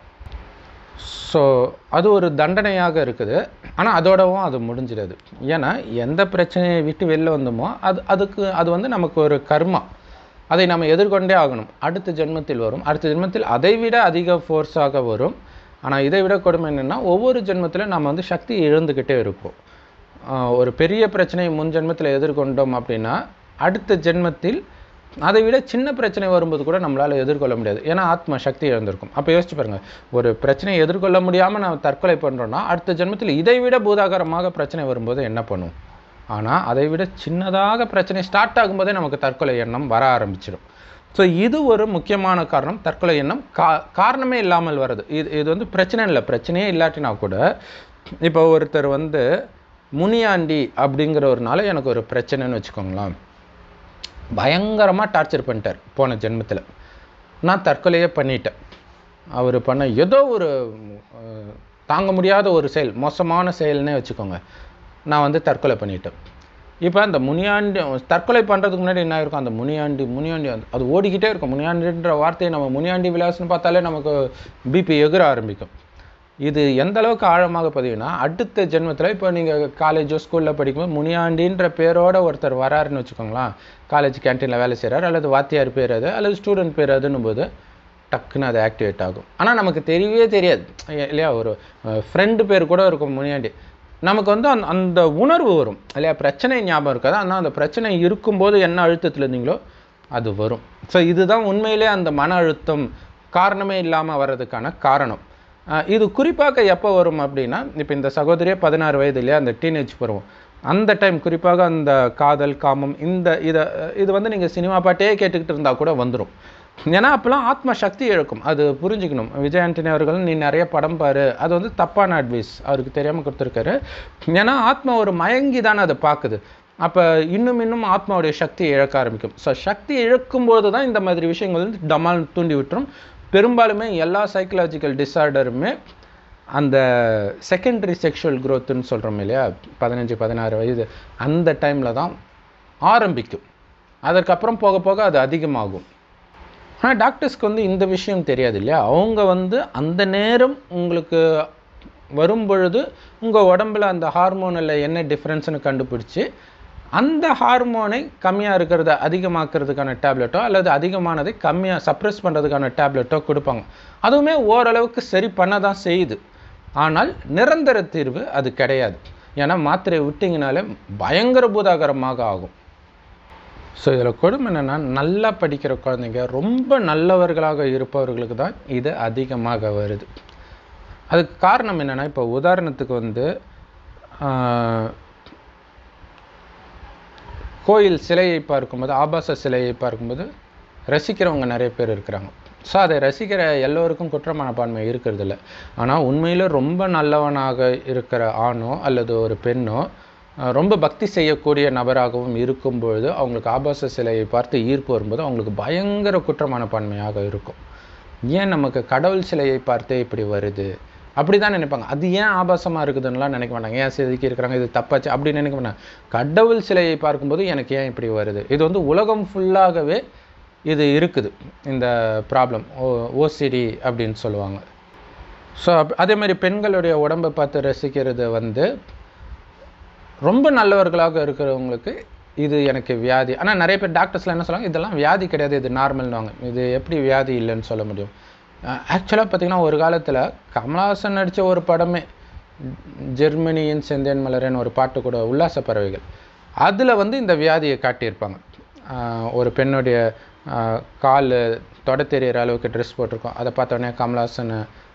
ஸோ அது ஒரு தண்டனையாக இருக்குது ஆனால் அதோடவும் அது முடிஞ்சிடாது ஏன்னா எந்த பிரச்சனையை விட்டு வெளில வந்தோமோ அது அதுக்கு அது வந்து நமக்கு ஒரு கர்மா அதை நம்ம எதிர்கொண்டே ஆகணும் அடுத்த ஜென்மத்தில் வரும் அடுத்த ஜென்மத்தில் அதை விட அதிக ஃபோர்ஸாக வரும் ஆனால் இதை விட கொடுமை என்னென்னா ஒவ்வொரு ஜென்மத்திலும் நம்ம வந்து சக்தி இழந்துக்கிட்டே இருப்போம் ஆஹ் ஒரு பெரிய பிரச்சனையை முன் ஜென்மத்தில் எதிர்கொண்டோம் அப்படின்னா அடுத்த ஜென்மத்தில் அதை விட சின்ன பிரச்சனை வரும்போது கூட நம்மளால் எதிர்கொள்ள முடியாது ஏன்னா ஆத்ம சக்தி இழந்திருக்கும் அப்போ யோசிச்சு பாருங்க ஒரு பிரச்சனையை எதிர்கொள்ள முடியாமல் நம்ம தற்கொலை பண்ணுறோன்னா அடுத்த ஜென்மத்தில் இதை விட பூதாகரமாக பிரச்சனை வரும்போது என்ன பண்ணும் ஆனால் அதை விட சின்னதாக பிரச்சனை ஸ்டார்ட் ஆகும்போதே நமக்கு தற்கொலை எண்ணம் வர ஆரம்பிச்சிடும் ஸோ இது ஒரு முக்கியமான காரணம் தற்கொலை எண்ணம் கா காரணமே இல்லாமல் வருது இது இது வந்து பிரச்சனை இல்லை பிரச்சனையே இல்லாட்டினா கூட இப்போ ஒருத்தர் வந்து முனியாண்டி அப்படிங்கிற ஒரு நாள் எனக்கு ஒரு பிரச்சனைன்னு வச்சுக்கோங்களேன் பயங்கரமாக டார்ச்சர் பண்ணிட்டார் போன ஜென்மத்தில் நான் தற்கொலையே பண்ணிட்டேன் அவர் பண்ண ஏதோ ஒரு அஹ், தாங்க முடியாத ஒரு செயல் மோசமான செயல்னே வச்சுக்கோங்க நான் வந்து தற்கொலை பண்ணிட்டேன் இப்போ அந்த முனியாண்டி தற்கொலை பண்ணுறதுக்கு முன்னாடி என்ன இருக்கும் அந்த முனியாண்டி முனியாண்டி அந்த- அது ஓடிக்கிட்டே இருக்கும் முனியாண்டின்ற வார்த்தையை நம்ம முனியாண்டி விலாசம்னு பார்த்தாலே நமக்கு பிபி எகிற ஆரம்பிக்கும் இது எந்த அளவுக்கு ஆழமாக பதிவுனா அடுத்த ஜென்மத்தில் இப்போ நீங்கள் காலேஜோ ஸ்கூலில் படிக்கும்போது முனியாண்டின்ற பேரோட ஒருத்தர் வராருன்னு வச்சுக்கோங்களேன் காலேஜ் கேன்டீனில் வேலை செய்கிறார் அல்லது வாத்தியார் பேர் அது அல்லது ஸ்டூடெண்ட் பேர் அதுன்னும் போது டக்குன்னு அது ஆக்டிவேட் ஆகும் ஆனால் நமக்கு தெரியவே தெரியாது இல்லையா ஒரு ஃப்ரெண்டு பேர் கூட இருக்கும் முனியாண்டி நமக்கு வந்து அந்த அந்த உணர்வு வரும் இல்லையா பிரச்சனை ஞாபகம் இருக்காது ஆனால் அந்த பிரச்சனை இருக்கும்போது என்ன அழுத்தத்தில் இருந்தீங்களோ அது வரும் ஸோ இதுதான் உண்மையிலே அந்த மன அழுத்தம் காரணமே இல்லாமல் வர்றதுக்கான காரணம் அஹ் இது குறிப்பாக எப்போ வரும் அப்படின்னா இப்போ இந்த சகோதரியே பதினாறு வயது இல்லையா அந்த டீனேஜ் பருவம் அந்த டைம் குறிப்பாக அந்த காதல் காமம் இந்த இதை இது வந்து நீங்கள் சினிமா பாட்டே கேட்டுக்கிட்டு இருந்தால் கூட வந்துடும் ஏன்னா அப்போல்லாம் ஆத்ம சக்தி இழக்கும் அது புரிஞ்சுக்கணும் விஜய் ஆண்டனி அவர்கள் நீ நிறைய படம் பாரு அது வந்து தப்பான அட்வைஸ் அவருக்கு தெரியாமல் கொடுத்துருக்காரு ஏன்னா ஆத்மா ஒரு மயங்கி தானே அதை பார்க்குது அப்போ இன்னும் இன்னும் ஆத்மாவுடைய சக்தியை இழக்க ஆரம்பிக்கும் ஸோ சக்தி இழக்கும்போது தான் இந்த மாதிரி விஷயங்கள் வந்து டமால் தூண்டி விட்டுரும் பெரும்பாலுமே எல்லா சைக்கலாஜிக்கல் டிஸார்டருமே அந்த செகண்டரி செக்ஷுவல் க்ரோத்துன்னு சொல்கிறோம் இல்லையா பதினஞ்சு பதினாறு வயது அந்த டைமில் தான் ஆரம்பிக்கும் அதற்கப்புறம் போக போக அது அதிகமாகும் ஆனால் டாக்டர்ஸ்க்கு வந்து இந்த விஷயம் தெரியாது இல்லையா அவங்க வந்து அந்த நேரம் உங்களுக்கு வரும் பொழுது உங்கள் உடம்புல அந்த ஹார்மோனில் என்ன டிஃப்ரென்ஸ்னு கண்டுபிடிச்சி அந்த ஹார்மோனை கம்மியாக இருக்கிறத அதிகமாக்குறதுக்கான டேப்லெட்டோ அல்லது அதிகமானதை கம்மியாக சப்ரஸ் பண்ணுறதுக்கான டேப்லெட்டோ கொடுப்பாங்க அதுவுமே ஓரளவுக்கு சரி பண்ண தான் செய்யுது ஆனால் நிரந்தர தீர்வு அது கிடையாது ஏன்னா மாத்திரையை விட்டிங்கனாலே பயங்கர பூதாகரமாக ஆகும் ஸோ இதில் கொடுமை என்னென்னா நல்லா படிக்கிற குழந்தைங்க ரொம்ப நல்லவர்களாக இருப்பவர்களுக்கு தான் இது அதிகமாக வருது அதுக்கு காரணம் என்னென்னா இப்போ உதாரணத்துக்கு வந்து ஆஹ், கோயில் சிலையை பார்க்கும்போது ஆபாச சிலையை பார்க்கும்போது ரசிக்கிறவங்க நிறைய பேர் இருக்கிறாங்க ஸோ அதை ரசிக்கிற எல்லோருக்கும் குற்ற மனப்பான்மை இருக்கிறது இல்லை ஆனால் உண்மையில் ரொம்ப நல்லவனாக இருக்கிற ஆணோ அல்லது ஒரு பெண்ணோ அஹ், ரொம்ப பக்தி செய்யக்கூடிய நபராகவும் இருக்கும் பொழுது அவங்களுக்கு ஆபாச சிலையை பார்த்து ஈர்ப்பு வரும்போது அவங்களுக்கு பயங்கர குற்ற மனப்பான்மையாக இருக்கும் ஏன் நமக்கு கடவுள் சிலையை பார்த்தே இப்படி வருது அப்படி தான் நினைப்பாங்க அது ஏன் ஆபாசமாக இருக்குதுன்னுலாம் நினைக்க மாட்டாங்க ஏன் செதுக்கி இருக்கிறாங்க இது தப்பாச்சு அப்படி நினைக்க மாட்டாங்க கடவுள் சிலையை பார்க்கும்போது எனக்கு ஏன் இப்படி வருது இது வந்து உலகம் ஃபுல்லாகவே இது இருக்குது இந்த ப்ராப்ளம் ஓ ஓசிடி அப்படின்னு சொல்லுவாங்க ஸோ அதே மாதிரி பெண்களுடைய உடம்பை பார்த்து ரசிக்கிறது வந்து ரொம்ப நல்லவர்களாக இருக்கிறவங்களுக்கு இது எனக்கு வியாதி ஆனால் நிறைய பேர் டாக்டர்ஸ்லாம் என்ன சொல்லுவாங்க இதெல்லாம் வியாதி கிடையாது இது நார்மல்னுவாங்க இது எப்படி வியாதி இல்லைன்னு சொல்ல முடியும் ஆக்சுவலாக பார்த்தீங்கன்னா ஒரு காலத்தில் கமலஹாசன் நடித்த ஒரு படமே ஜெர்மனியின் செந்தேன் மலரேன்னு ஒரு பாட்டு கூட உல்லாச பறவைகள் அதில் வந்து இந்த வியாதியை காட்டியிருப்பாங்க ஆஹ் ஒரு பெண்ணுடைய ஆஹ் கால் தொட தெரியிற அளவுக்கு ட்ரெஸ் போட்டிருக்கோம் அதை பார்த்தோன்னே கமலஹாசன்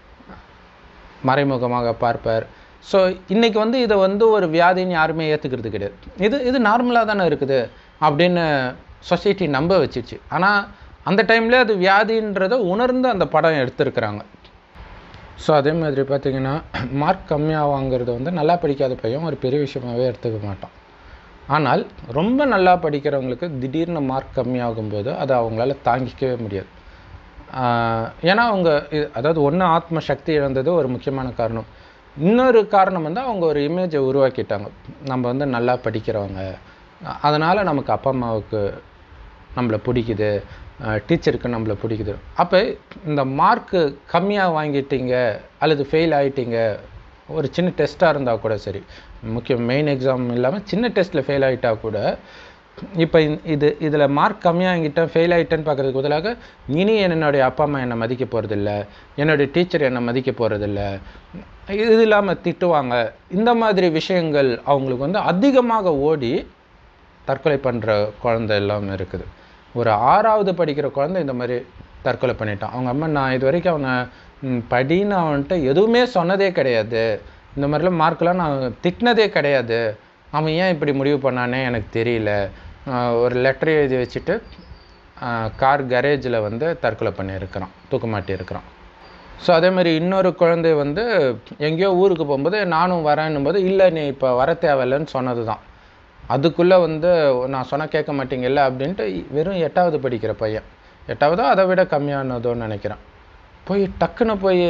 மறைமுகமாக பார்ப்பார் ஸோ இன்னைக்கு வந்து இதை வந்து ஒரு வியாதின்னு யாருமே ஏற்றுக்கிறது கிடையாது இது இது நார்மலாக தானே இருக்குது அப்படின்னு சொசைட்டி நம்ப வச்சிச்சு ஆனால் அந்த டைம்ல அது வியாதின்றதை உணர்ந்து அந்த படம் எடுத்திருக்கிறாங்க ஸோ அதே மாதிரி பார்த்தீங்கன்னா மார்க் கம்மியாக வாங்குறது வந்து நல்லா படிக்காத பையன் ஒரு பெரிய விஷயமாவே எடுத்துக்க மாட்டான் ஆனால் ரொம்ப நல்லா படிக்கிறவங்களுக்கு திடீர்னு மார்க் கம்மியாகும்போது அதை அவங்களால தாங்கிக்கவே முடியாது ஆஹ் ஏன்னா அவங்க இ- அதாவது ஒன்று ஆத்ம சக்தி இழந்தது ஒரு முக்கியமான காரணம் இன்னொரு காரணம் வந்து அவங்க ஒரு இமேஜை உருவாக்கிட்டாங்க நம்ம வந்து நல்லா படிக்கிறவங்க அ- அதனால நமக்கு அப்பா அம்மாவுக்கு நம்மளை பிடிக்குது டீச்சருக்கு நம்மளை பிடிக்குது அப்போ இந்த மார்க்கு கம்மியாக வாங்கிட்டீங்க அல்லது ஃபெயில் ஆயிட்டீங்க ஒரு சின்ன டெஸ்ட்டாக இருந்தால் கூட சரி முக்கிய மெயின் எக்ஸாம் இல்லாமல் சின்ன டெஸ்ட்டில் ஃபெயில் ஆகிட்டா கூட இப்போ இது இதில் மார்க் கம்மியாக வாங்கிட்டேன் ஃபெயில் ஆகிட்டேன்னு பார்க்கறதுக்கு பதிலாக இனி என்னுடைய அப்பா அம்மா என்னை மதிக்க போகிறதில்ல என்னுடைய டீச்சர் என்னை மதிக்க போகிறதில்ல இது இல்லாமல் திட்டுவாங்க இந்த மாதிரி விஷயங்கள் அவங்களுக்கு வந்து அதிகமாக ஓடி தற்கொலை பண்ணுற குழந்தை எல்லாம் இருக்குது ஒரு ஆறாவது படிக்கிற குழந்தை இந்த மாதிரி தற்கொலை பண்ணிட்டான் அவங்க அம்மா நான் இது வரைக்கும் அவனை ம், படின்னு அவன்கிட்ட எதுவுமே சொன்னதே கிடையாது இந்த மாதிரிலாம் மார்க்கெலாம் நான் திட்டினதே கிடையாது அவன் ஏன் இப்படி முடிவு பண்ணானே எனக்கு தெரியல ஆஹ் ஒரு லெட்டர் எழுதி வச்சுட்டு கார் கரேஜில் வந்து தற்கொலை பண்ணியிருக்கிறான் தூக்க மாட்டியிருக்கிறான் ஸோ அதே மாதிரி இன்னொரு குழந்தை வந்து எங்கேயோ ஊருக்கு போகும்போது நானும் வரேன்னும் போது இல்லை நீ இப்போ வர தேவையில்லைன்னு சொன்னது தான் அதுக்குள்ளே வந்து நான் சொன்னால் கேட்க மாட்டீங்கல்ல அப்படின்ட்டு வெறும் எட்டாவது படிக்கிற பையன் எட்டாவதோ அதை விட கம்மியானதோன்னு நினைக்கிறேன் போய் டக்குன்னு போய்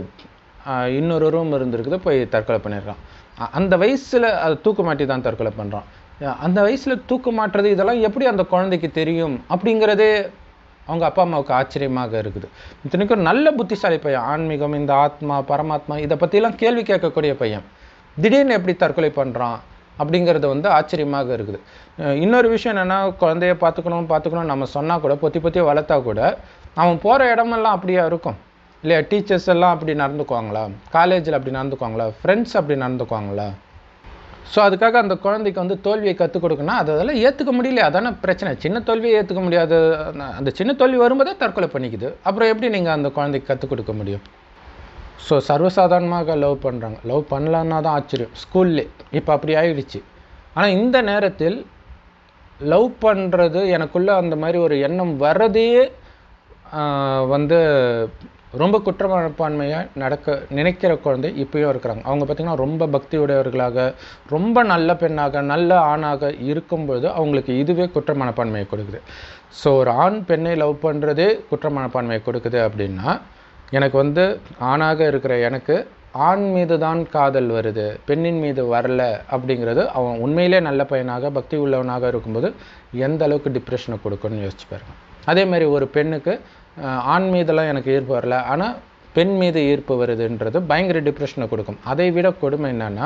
ஆஹ், இன்னொரு ரூம் இருந்திருக்குது போய் தற்கொலை பண்ணிடுறான் அ- அந்த வயசில் அது தூக்கு மாட்டி தான் தற்கொலை பண்ணுறான் அந்த வயசில் தூக்கு மாட்டுறது இதெல்லாம் எப்படி அந்த குழந்தைக்கு தெரியும் அப்படிங்கிறதே அவங்க அப்பா அம்மாவுக்கு ஆச்சரியமாக இருக்குது இத்தனைக்கும் நல்ல புத்திசாலி பையன் ஆன்மீகம் இந்த ஆத்மா பரமாத்மா இதை பற்றிலாம் கேள்வி கேட்கக்கூடிய பையன் திடீர்னு எப்படி தற்கொலை பண்ணுறான் அப்படிங்கிறது வந்து ஆச்சரியமாக இருக்குது அஹ் இன்னொரு விஷயம் என்னென்னா குழந்தைய பார்த்துக்கணும் பார்த்துக்கணும் நம்ம சொன்னால் கூட பொத்தி பொத்தி வளர்த்தா கூட அவன் போகிற இடமெல்லாம் அப்படியா இருக்கும் இல்லையா டீச்சர்ஸ் எல்லாம் அப்படி நடந்துக்குவாங்களா காலேஜில் அப்படி நடந்துக்குவாங்களா ஃப்ரெண்ட்ஸ் அப்படி நடந்துக்குவாங்களா ஸோ அதுக்காக அந்த குழந்தைக்கு வந்து தோல்வியை கற்றுக் கொடுக்கணும் அது அதெல்லாம் ஏற்றுக்க முடியல அதான பிரச்சனை சின்ன தோல்வியை ஏற்றுக்க முடியாது அந்த- அந்த சின்ன தோல்வி வரும்போதே தற்கொலை பண்ணிக்குது அப்புறம் எப்படி நீங்கள் அந்த குழந்தைக்கு கற்றுக் கொடுக்க முடியும் ஸோ சர்வசாதாரணமாக லவ் பண்ணுறாங்க லவ் பண்ணலன்னா தான் ஆச்சரியம் ஸ்கூல்லே இப்போ அப்படி ஆயிடுச்சு ஆனால் இந்த நேரத்தில் லவ் பண்ணுறது எனக்குள்ள அந்த மாதிரி ஒரு எண்ணம் வர்றதே ஆஹ், வந்து ரொம்ப குற்றமனப்பான்மையாக நடக்க நினைக்கிற குழந்தை இப்பயும் இருக்கிறாங்க அவங்க பார்த்திங்கன்னா ரொம்ப பக்தியுடையவர்களாக ரொம்ப நல்ல பெண்ணாக நல்ல ஆணாக இருக்கும்பொழுது அவங்களுக்கு இதுவே குற்ற மனப்பான்மையை கொடுக்குது ஸோ ஒரு ஆண் பெண்ணை லவ் பண்ணுறதே குற்ற மனப்பான்மையை கொடுக்குது அப்படின்னா எனக்கு வந்து ஆணாக இருக்கிற எனக்கு ஆண் மீது தான் காதல் வருது பெண்ணின் மீது வரல அப்படிங்கிறது அவன் உண்மையிலே நல்ல பையனாக பக்தி உள்ளவனாக இருக்கும்போது எந்த அளவுக்கு டிப்ரெஷனை கொடுக்கும்னு யோசிச்சு பாருங்க அதே மாதிரி ஒரு பெண்ணுக்கு அஹ், ஆண் மீதெல்லாம் எனக்கு ஈர்ப்பு வரல ஆனால் பெண் மீது ஈர்ப்பு வருதுன்றது பயங்கர டிப்ரெஷனை கொடுக்கும் அதை விட கொடுமை என்னன்னா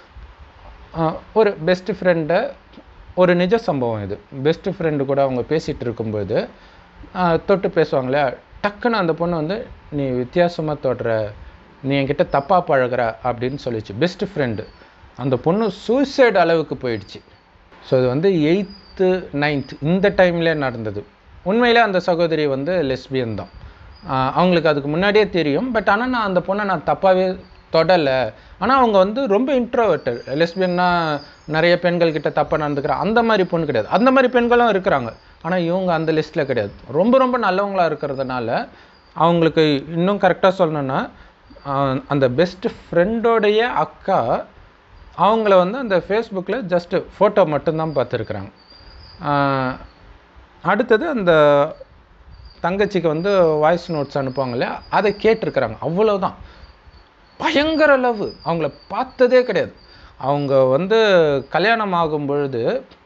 ஆஹ் ஒரு பெஸ்ட் ஃப்ரெண்டை ஒரு நிஜ சம்பவம் இது பெஸ்ட் ஃப்ரெண்டு கூட அவங்க பேசிகிட்டு இருக்கும்போது ஆஹ் தொட்டு பேசுவாங்களே டக்குன்னு அந்த பொண்ணு வந்து நீ வித்தியாசமாக தொடுற நீ என்கிட்ட தப்பாக பழகுற அப்படின்னு சொல்லிச்சு பெஸ்ட் ஃப்ரெண்டு அந்த பொண்ணு சூசைட் அளவுக்கு போயிடுச்சு ஸோ இது வந்து எயித்து நைன்த் இந்த டைம்லே நடந்தது உண்மையிலே அந்த சகோதரி வந்து லெஸ்பியன் தான் ஆஹ் அவங்களுக்கு அதுக்கு முன்னாடியே தெரியும் பட் ஆனால் நான் அந்த பொண்ணை நான் தப்பாகவே தொடலை ஆனால் அவங்க வந்து ரொம்ப இன்ட்ரோவர்ட்டட் லெஸ்பியன்னா நிறைய பெண்கள் கிட்ட தப்பாக நடந்துக்கிற அந்த மாதிரி பொண்ணு கிடையாது அந்த மாதிரி பெண்களும் இருக்கிறாங்க ஆனால் இவங்க அந்த லிஸ்ட்டில் கிடையாது ரொம்ப ரொம்ப நல்லவங்களா இருக்கிறதுனால அவங்களுக்கு இன்னும் கரெக்டாக சொல்லணும்னா ஆஹ் அந்த பெஸ்ட் ஃப்ரெண்டோடைய அக்கா அவங்கள வந்து அந்த ஃபேஸ்புக்கில் ஜஸ்ட்டு ஃபோட்டோ மட்டும்தான் பார்த்துருக்குறாங்க அடுத்தது அந்த தங்கச்சிக்கு வந்து வாய்ஸ் நோட்ஸ் அனுப்புவாங்க இல்லையா அதை கேட்டிருக்கிறாங்க அவ்வளவுதான் பயங்கர லவ் அவங்கள பார்த்ததே கிடையாது அவங்க வந்து கல்யாணம் ஆகும் பொழுது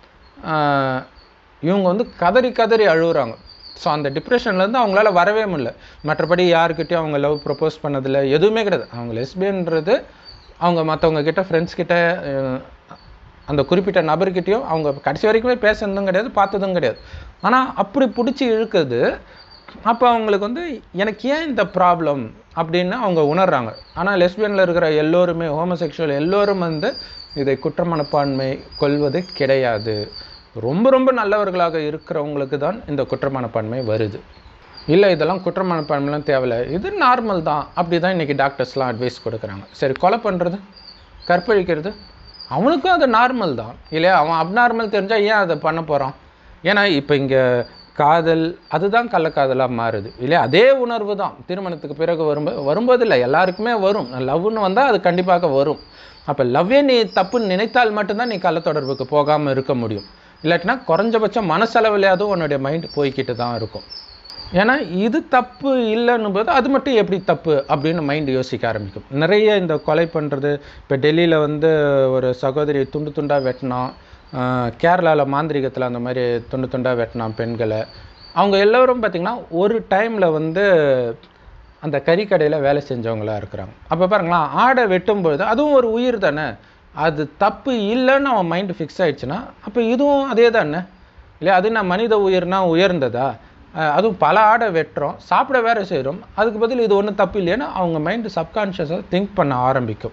ஆஹ், இவங்க வந்து கதறி கதறி அழுகுறாங்க ஸோ அந்த டிப்ரெஷன்லேருந்து அவங்களால வரவே முடியல மற்றபடி யாருக்கிட்டையும் அவங்க லவ் ப்ரப்போஸ் பண்ணதில்ல எதுவுமே கிடையாது அவங்க லெஸ்பியன்றது அவங்க மற்றவங்க கிட்ட ஃப்ரெண்ட்ஸ் கிட்ட அஹ், அந்த குறிப்பிட்ட நபர்கிட்டயும் அவங்க கடைசி வரைக்குமே பேசுனதும் கிடையாது பார்த்ததும் கிடையாது ஆனால் அப்படி பிடிச்சி இழுக்குது அப்போ அவங்களுக்கு வந்து எனக்கு ஏன் இந்த ப்ராப்ளம் அப்படின்னு அவங்க உணர்றாங்க ஆனால் லெஸ்பியனில் இருக்கிற எல்லோருமே ஹோமோசெக்ஷுவல் எல்லோரும் வந்து இதை குற்ற மனப்பான்மை கொள்வது கிடையாது ரொம்ப ரொம்ப நல்லவர்களாக இருக்கிறவங்களுக்கு தான் இந்த குற்ற மனப்பான்மை வருது இல்லை இதெல்லாம் குற்ற மனப்பான்மைலாம் தேவையில்ல இது நார்மல் தான் அப்படி தான் இன்றைக்கி டாக்டர்ஸ்லாம் அட்வைஸ் கொடுக்குறாங்க சரி கொலை பண்ணுறது கற்பழிக்கிறது அவனுக்கும் அது நார்மல் தான் இல்லையா அவன் அப்நார்மல் தெரிஞ்சால் ஏன் அதை பண்ண போகிறான் ஏன்னா இப்போ இங்கே காதல் அதுதான் கள்ளக்காதலாக மாறுது இல்லையா அதே உணர்வு தான் திருமணத்துக்கு பிறகு வரும்போது வரும்போது இல்லை எல்லாருக்குமே வரும் லவ்னு வந்தால் அது கண்டிப்பாக வரும் அப்போ லவ்வே நீ தப்புன்னு நினைத்தால் மட்டும்தான் நீ கள்ளத்தொடர்புக்கு போகாமல் இருக்க முடியும் இல்லாட்டினா குறைஞ்சபட்சம் மனசளவுலையாவது உன்னுடைய மைண்ட் போய்கிட்டு தான் இருக்கும் ஏன்னா இது தப்பு இல்லைன்னும் போது அது மட்டும் எப்படி தப்பு அப்படின்னு மைண்ட் யோசிக்க ஆரம்பிக்கும் நிறைய இந்த கொலை பண்ணுறது இப்போ டெல்லியில் வந்து ஒரு சகோதரி துண்டு துண்டாக வெட்டினான் கேரளாவில் மாந்திரிகத்தில் அந்த மாதிரி துண்டு துண்டாக வெட்டினான் பெண்களை அவங்க எல்லோரும் பார்த்திங்கன்னா ஒரு டைமில் வந்து அந்த கறிக்கடையில் வேலை செஞ்சவங்களா இருக்கிறாங்க அப்போ பாருங்களேன் ஆடை வெட்டும்பொழுது அதுவும் ஒரு உயிர் தானே அது தப்பு இல்லைன்னு அவன் மைண்டு ஃபிக்ஸ் ஆயிடுச்சுன்னா அப்போ இதுவும் அதே தானே இல்லையா அது நான் மனித உயிர்னா உயர்ந்ததா அஹ் அதுவும் பல ஆடை வெட்டுறோம் சாப்பிட வேற செய்கிறோம் அதுக்கு பதில் இது ஒன்றும் தப்பு இல்லைன்னு அவங்க மைண்டு சப்கான்ஷியஸாக திங்க் பண்ண ஆரம்பிக்கும்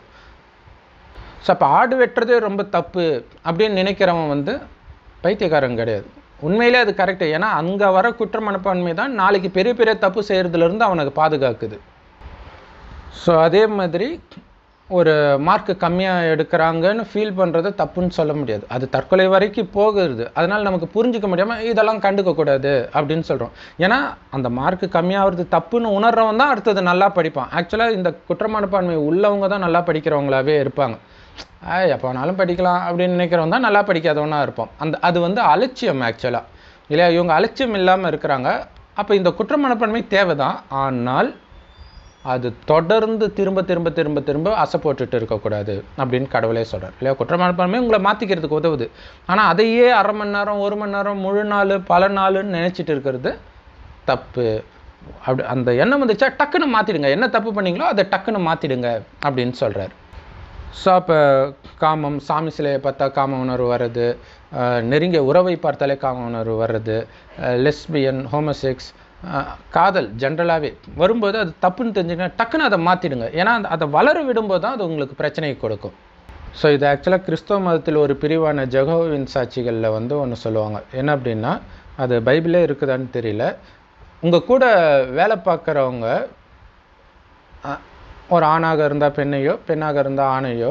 ஸோ அப்போ ஆடு வெட்டுறதே ரொம்ப தப்பு அப்படின்னு நினைக்கிறவன் வந்து பைத்தியக்காரன் கிடையாது உண்மையிலே அது கரெக்டு ஏன்னா அங்கே வர குற்ற மனப்பான்மை தான் நாளைக்கு பெரிய பெரிய தப்பு செய்கிறதுலேருந்து அவனுக்கு பாதுகாக்குது ஸோ அதே மாதிரி ஒரு மார்க் கம்மியாக எடுக்கிறாங்கன்னு ஃபீல் பண்ணுறது தப்புன்னு சொல்ல முடியாது அது தற்கொலை வரைக்கும் போகுது அதனால் நமக்கு புரிஞ்சிக்க முடியாமல் இதெல்லாம் கண்டுக்க கூடாது அப்படின்னு சொல்கிறோம் ஏன்னா அந்த மார்க் கம்மியாகிறது தப்புன்னு உணர்றவன் தான் அடுத்தது நல்லா படிப்பான் ஆக்சுவலாக இந்த குற்றமனப்பான்மை உள்ளவங்க தான் நல்லா படிக்கிறவங்களாவே இருப்பாங்க ஆ எப்போ வேணாலும் படிக்கலாம் அப்படின்னு நினைக்கிறவன் தான் நல்லா படிக்காதவனா இருப்பான் அந்த அது வந்து அலட்சியம் ஆக்சுவலாக இல்லையா இவங்க அலட்சியம் இல்லாமல் இருக்கிறாங்க அப்போ இந்த குற்றமனப்பான்மை தேவை தான் ஆனால் அது தொடர்ந்து திரும்ப திரும்ப திரும்ப திரும்ப அசை போட்டுட்டு இருக்கக்கூடாது அப்படின்னு கடவுளே சொல்கிறார் இல்லையா குற்றமனப்பான்மை உங்களை மாற்றிக்கிறதுக்கு உதவுது ஆனால் அதையே அரை மணி நேரம் ஒரு மணி நேரம் முழு நாள் பல நாளுன்னு நினச்சிட்டு இருக்கிறது தப்பு அப்படி அந்த எண்ணம் வந்துச்சா டக்குன்னு மாற்றிடுங்க என்ன தப்பு பண்ணீங்களோ அதை டக்குன்னு மாற்றிடுங்க அப்படின்னு சொல்கிறார் ஸோ அப்போ காமம் சாமி சிலையை பார்த்தா காம உணர்வு வர்றது அஹ் நெருங்கிய உறவை பார்த்தாலே காம உணர்வு வர்றது லெஸ்பியன் ஹோமசெக்ஸ் காதல் ஜென்ரலாகவே வரும்போது அது தப்புன்னு தெரிஞ்சுங்கன்னா டக்குன்னு அதை மாற்றிடுங்க ஏன்னா அந்த அதை வளர விடும்போது தான் அது உங்களுக்கு பிரச்சனையை கொடுக்கும் ஸோ இது ஆக்சுவலாக கிறிஸ்தவ மதத்தில் ஒரு பிரிவான ஜெகோவின் சாட்சிகளில் வந்து ஒன்று சொல்லுவாங்க என்ன அப்படின்னா அது பைபிளே இருக்குதான்னு தெரியல உங்கள் கூட வேலை பார்க்குறவங்க அஹ், ஒரு ஆணாக இருந்தால் பெண்ணையோ பெண்ணாக இருந்தால் ஆணையோ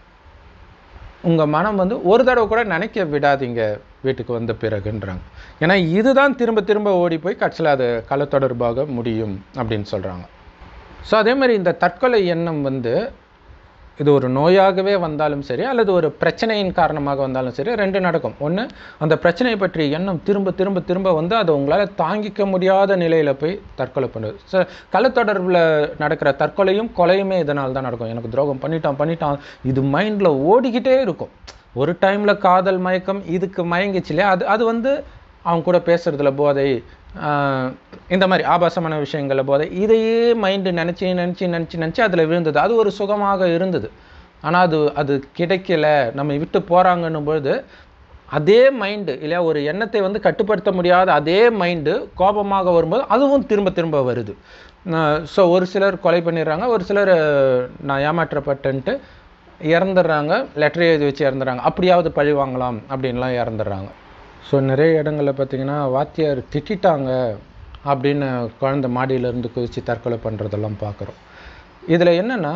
உங்கள் மனம் வந்து ஒரு தடவை கூட நினைக்க விடாதீங்க வீட்டுக்கு வந்த பிறகுன்றாங்க ஏன்னா இதுதான் திரும்ப திரும்ப ஓடி போய் கட்சியில் அது கள தொடர்பாக முடியும் அப்படின்னு சொல்கிறாங்க ஸோ அதே மாதிரி இந்த தற்கொலை எண்ணம் வந்து இது ஒரு நோயாகவே வந்தாலும் சரி அல்லது ஒரு பிரச்சனையின் காரணமாக வந்தாலும் சரி ரெண்டு நடக்கும் ஒன்று அந்த பிரச்சனையை பற்றிய எண்ணம் திரும்ப திரும்ப திரும்ப வந்து அதை உங்களால் தாங்கிக்க முடியாத நிலையில் போய் தற்கொலை பண்ணுது ஸோ கள்ளத்தொடர்பில் நடக்கிற தற்கொலையும் கொலையுமே இதனால் தான் நடக்கும் எனக்கு துரோகம் பண்ணிட்டான் பண்ணிட்டான் இது மைண்டில் ஓடிக்கிட்டே இருக்கும் ஒரு டைமில் காதல் மயக்கம் இதுக்கு மயங்கிச்சு இல்லையா அது அது வந்து அவங்க கூட பேசுறதுல போதை ஆஹ் இந்த மாதிரி ஆபாசமான விஷயங்கள போதை இதையே மைண்டு நினச்சி நினச்சி நினச்சி நினச்சி அதில் விழுந்தது அது ஒரு சுகமாக இருந்தது ஆனால் அது அது கிடைக்கல நம்ம விட்டு போகிறாங்கன்னும் பொழுது அதே மைண்டு இல்லையா ஒரு எண்ணத்தை வந்து கட்டுப்படுத்த முடியாத அதே மைண்டு கோபமாக வரும்போது அதுவும் திரும்ப திரும்ப வருது ஸோ ஒரு சிலர் கொலை பண்ணிடுறாங்க ஒரு சிலர் அஹ், நான் ஏமாற்றப்பட்டேன்ட்டு இறந்துடுறாங்க லெட்டர் எழுதி வச்சு இறந்துடுறாங்க அப்படியாவது பழி வாங்கலாம் அப்படின்லாம் இறந்துடுறாங்க ஸோ நிறைய இடங்களில் பார்த்தீங்கன்னா வாத்தியார் திட்டிட்டாங்க அப்படின்னு குழந்தை மாடியிலேருந்து குதித்து தற்கொலை பண்ணுறதெல்லாம் பார்க்குறோம் இதில் என்னென்னா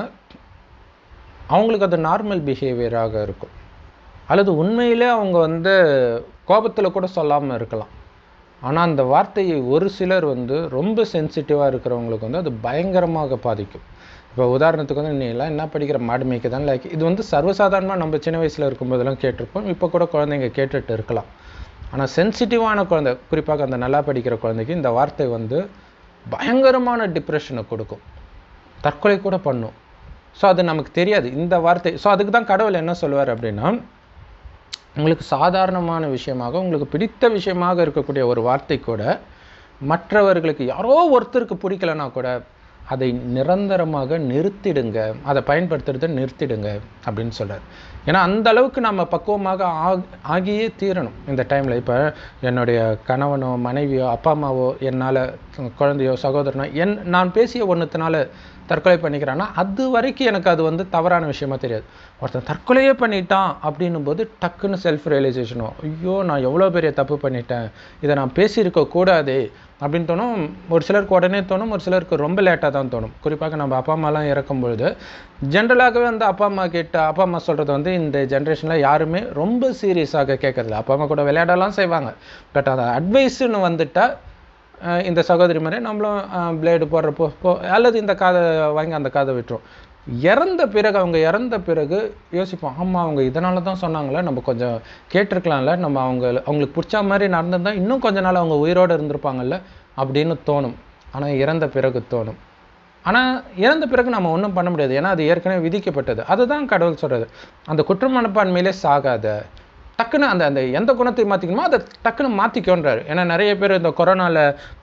அவங்களுக்கு அது நார்மல் பிஹேவியராக இருக்கும் அல்லது உண்மையிலே அவங்க வந்து கோபத்தில் கூட சொல்லாமல் இருக்கலாம் ஆனால் அந்த வார்த்தையை ஒரு சிலர் வந்து ரொம்ப சென்சிட்டிவாக இருக்கிறவங்களுக்கு வந்து அது பயங்கரமாக பாதிக்கும் இப்போ உதாரணத்துக்கு வந்து நீ எல்லாம் என்ன படிக்கிற மாடு மேய்க்க தான் லைக் இது வந்து சர்வசாதாரணமாக நம்ம சின்ன வயசில் இருக்கும்போதெல்லாம் கேட்டிருப்போம் இப்போ கூட குழந்தைங்க கேட்டுட்டு இருக்கலாம் ஆனால் சென்சிட்டிவான குழந்தை குறிப்பாக அந்த நல்லா படிக்கிற குழந்தைக்கு இந்த வார்த்தை வந்து பயங்கரமான டிப்ரெஷனை கொடுக்கும் தற்கொலை கூட பண்ணும் ஸோ அது நமக்கு தெரியாது இந்த வார்த்தை ஸோ அதுக்கு தான் கடவுள் என்ன சொல்லுவார் அப்படின்னா உங்களுக்கு சாதாரணமான விஷயமாக உங்களுக்கு பிடித்த விஷயமாக இருக்கக்கூடிய ஒரு வார்த்தை கூட மற்றவர்களுக்கு யாரோ ஒருத்தருக்கு பிடிக்கலனா கூட அதை நிரந்தரமாக நிறுத்திடுங்க அதை பயன்படுத்துறதை நிறுத்திடுங்க அப்படின்னு சொல்றார் ஏன்னா அந்த அளவுக்கு நம்ம பக்குவமாக ஆக் ஆகியே தீரணும் இந்த டைமில் இப்போ என்னுடைய கணவனோ மனைவியோ அப்பா அம்மாவோ என்னால் குழந்தையோ சகோதரனோ என் நான் பேசிய ஒன்றுத்தினால தற்கொலை பண்ணிக்கிறான்னா அது வரைக்கும் எனக்கு அது வந்து தவறான விஷயமா தெரியாது ஒருத்தன் தற்கொலையே பண்ணிட்டான் அப்படின்னும் போது டக்குன்னு செல்ஃப் ரியலைசேஷனோ ஐயோ நான் எவ்வளோ பெரிய தப்பு பண்ணிட்டேன் இதை நான் பேசியிருக்க கூடாதே அப்படின்னு தோணும் ஒரு சிலருக்கு உடனே தோணும் ஒரு சிலருக்கு ரொம்ப லேட்டாக தான் தோணும் குறிப்பாக நம்ம அப்பா அம்மாலாம் இறக்கும் பொழுது ஜென்ரலாகவே வந்து அப்பா அம்மா கேட்ட அப்பா அம்மா சொல்கிறது வந்து இந்த ஜென்ரேஷனில் யாருமே ரொம்ப சீரியஸாக கேட்கறதில்ல அப்பா அம்மா கூட விளையாடலாம் செய்வாங்க பட் அதை அட்வைஸுன்னு வந்துட்டா அஹ் இந்த சகோதரி மாதிரி நம்மளும் பிளேடு போடுறப்போ போ அல்லது இந்த காதை வாங்கி அந்த காதை விட்டுரும் இறந்த பிறகு அவங்க இறந்த பிறகு யோசிப்போம் ஆமாம் அவங்க இதனால தான் சொன்னாங்களே நம்ம கொஞ்சம் கேட்டிருக்கலாம்ல நம்ம அவங்க அவங்களுக்கு பிடிச்ச மாதிரி நடந்திருந்தா இன்னும் கொஞ்ச நாள் அவங்க உயிரோடு இருந்திருப்பாங்கல்ல அப்படின்னு தோணும் ஆனால் இறந்த பிறகு தோணும் ஆனால் இறந்த பிறகு நம்ம ஒன்றும் பண்ண முடியாது ஏன்னா அது ஏற்கனவே விதிக்கப்பட்டது அதுதான் கடவுள் சொல்கிறது அந்த குற்ற மனப்பான்மையிலே சாகாத டக்குன்னு அந்த அந்த எந்த குணத்தை மாற்றிக்கணுமோ அதை டக்குன்னு மாற்றிக்கோன்றாரு ஏன்னா நிறைய பேர் இந்த கொரோனாவில்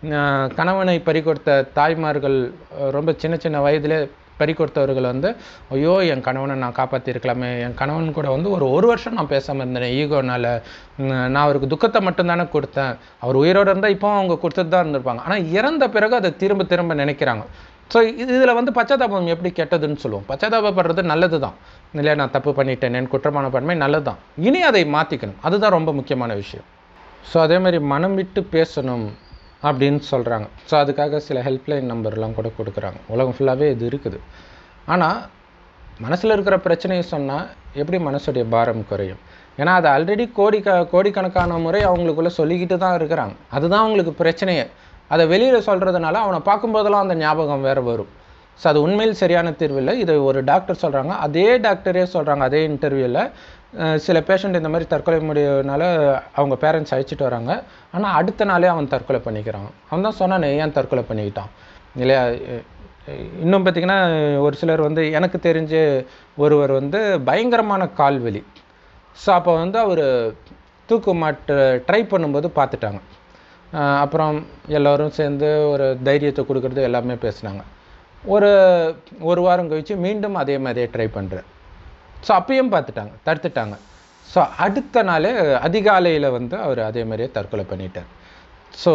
கணவனை பறிகொடுத்த தாய்மார்கள் அஹ், ரொம்ப சின்ன சின்ன வயதிலே பறிகொடுத்தவர்கள் வந்து ஐயோ என் கணவனை நான் காப்பாற்றிருக்கலாமே என் கணவன் கூட வந்து ஒரு ஒரு வருஷம் நான் பேசாமல் இருந்தேன் ஈகோனால உம், நான் அவருக்கு துக்கத்தை மட்டும்தானே கொடுத்தேன் அவர் உயிரோடு இருந்தால் இப்போ அவங்க கொடுத்துட்டு தான் இருந்திருப்பாங்க ஆனால் இறந்த பிறகு அதை திரும்ப திரும்ப நினைக்கிறாங்க ஸோ இதில் வந்து பச்சாதாபம் எப்படி கெட்டதுன்னு சொல்லுவோம் பச்சாதாபப்படுறது நல்லது தான் இல்லையா நான் தப்பு பண்ணிட்டேன் என் குற்றமான பன்மை நல்லது தான் இனி அதை மாற்றிக்கணும் அதுதான் ரொம்ப முக்கியமான விஷயம் ஸோ அதே மாதிரி மனம் விட்டு பேசணும் அப்படின்னு சொல்கிறாங்க ஸோ அதுக்காக சில ஹெல்ப்லைன் நம்பர்லாம் கூட கொடுக்குறாங்க உலகம் ஃபுல்லாகவே இது இருக்குது ஆனால் மனசில் இருக்கிற பிரச்சனையை சொன்னால் எப்படி மனசுடைய பாரம் குறையும் ஏன்னா அது ஆல்ரெடி கோடி க கோடிக்கணக்கான முறை அவங்களுக்குள்ள சொல்லிக்கிட்டு தான் இருக்கிறாங்க அதுதான் அவங்களுக்கு பிரச்சனையே அதை வெளியில் சொல்கிறதுனால அவனை பார்க்கும்போதெல்லாம் அந்த ஞாபகம் வேறு வரும் ஸோ அது உண்மையில் சரியான தீர்வு இல்லை இது ஒரு டாக்டர் சொல்கிறாங்க அதே டாக்டரே சொல்கிறாங்க அதே இன்டர்வியூவில் சில பேஷண்ட் இந்த மாதிரி தற்கொலை முடிவுனால அவங்க பேரண்ட்ஸ் அழைச்சிட்டு வராங்க ஆனால் அடுத்த நாளே அவன் தற்கொலை பண்ணிக்கிறான் அவன் தான் சொன்னானே ஏன் தற்கொலை பண்ணிக்கிட்டான் இல்லையா எ- எ- இன்னும் பார்த்தீங்கன்னா ஒரு சிலர் வந்து எனக்கு தெரிஞ்ச ஒருவர் வந்து பயங்கரமான கால்வலி ஸோ அப்போ வந்து அவர் தூக்கு மாட்டு ட்ரை பண்ணும்போது பார்த்துட்டாங்க ஆஹ் அப்புறம் எல்லோரும் சேர்ந்து ஒரு தைரியத்தை கொடுக்கறது எல்லாமே பேசுனாங்க ஒரு ஒரு வாரம் கழிச்சு மீண்டும் அதே மாதிரியே ட்ரை பண்ணுறேன் ஸோ அப்பயும் பார்த்துட்டாங்க தடுத்துட்டாங்க ஸோ அடுத்த நாளே அதிகாலையில் வந்து அவர் அதே மாதிரியே தற்கொலை பண்ணிட்டார் ஸோ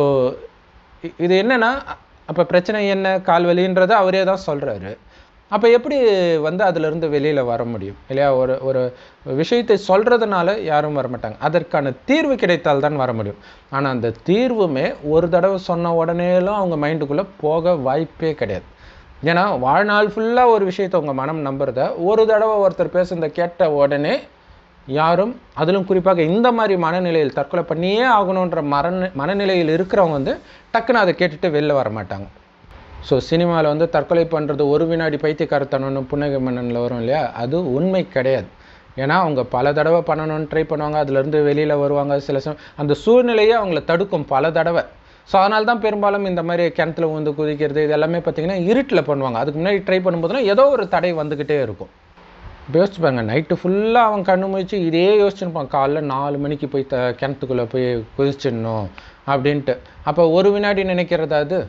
இது என்னன்னா அப்போ பிரச்சனை என்ன கால்வலின்றதை அவரே தான் சொல்கிறாரு அப்போ எப்படி வந்து அதிலிருந்து வெளியில் வர முடியும் இல்லையா ஒரு ஒரு விஷயத்தை சொல்கிறதுனால யாரும் வர மாட்டாங்க அதற்கான தீர்வு கிடைத்தால் தான் வர முடியும் ஆனால் அந்த தீர்வுமே ஒரு தடவை சொன்ன உடனேலாம் அவங்க மைண்டுக்குள்ளே போக வாய்ப்பே கிடையாது ஏன்னா வாழ்நாள் ஃபுல்லாக ஒரு விஷயத்தை உங்கள் மனம் நம்புறத ஒரு தடவை ஒருத்தர் பேசுனதை கேட்ட உடனே யாரும் அதிலும் குறிப்பாக இந்த மாதிரி மனநிலையில் தற்கொலை பண்ணியே ஆகணுன்ற மரண மனநிலையில் இருக்கிறவங்க வந்து டக்குன்னு அதை கேட்டுட்டு வெளில வர மாட்டாங்க ஸோ சினிமாவில் வந்து தற்கொலை பண்ணுறது ஒரு வினாடி பைத்தியக்காரத்தனம்னு புன்னகை மன்னனில் வரும் இல்லையா அது உண்மை கிடையாது ஏன்னா அவங்க பல தடவை பண்ணணும்னு ட்ரை பண்ணுவாங்க அதுலேருந்து வெளியில் வருவாங்க சில சமயம் அந்த சூழ்நிலையே அவங்கள தடுக்கும் பல தடவை ஸோ அதனால தான் பெரும்பாலும் இந்த மாதிரி கிணத்துல வந்து குதிக்கிறது இது எல்லாமே பார்த்தீங்கன்னா இருட்டில் பண்ணுவாங்க அதுக்கு முன்னாடி ட்ரை பண்ணும்போதுலாம் ஏதோ ஒரு தடை வந்துக்கிட்டே இருக்கும் இப்போ யோசிச்சு பாருங்க நைட்டு ஃபுல்லாக அவன் கண்ணு முழிச்சு இதே யோசிச்சுருப்பான் காலைல நாலு மணிக்கு போய் த கிணத்துக்குள்ளே போய் குதிச்சிடணும் அப்படின்ட்டு அப்போ ஒரு வினாடி நினைக்கிறதா அது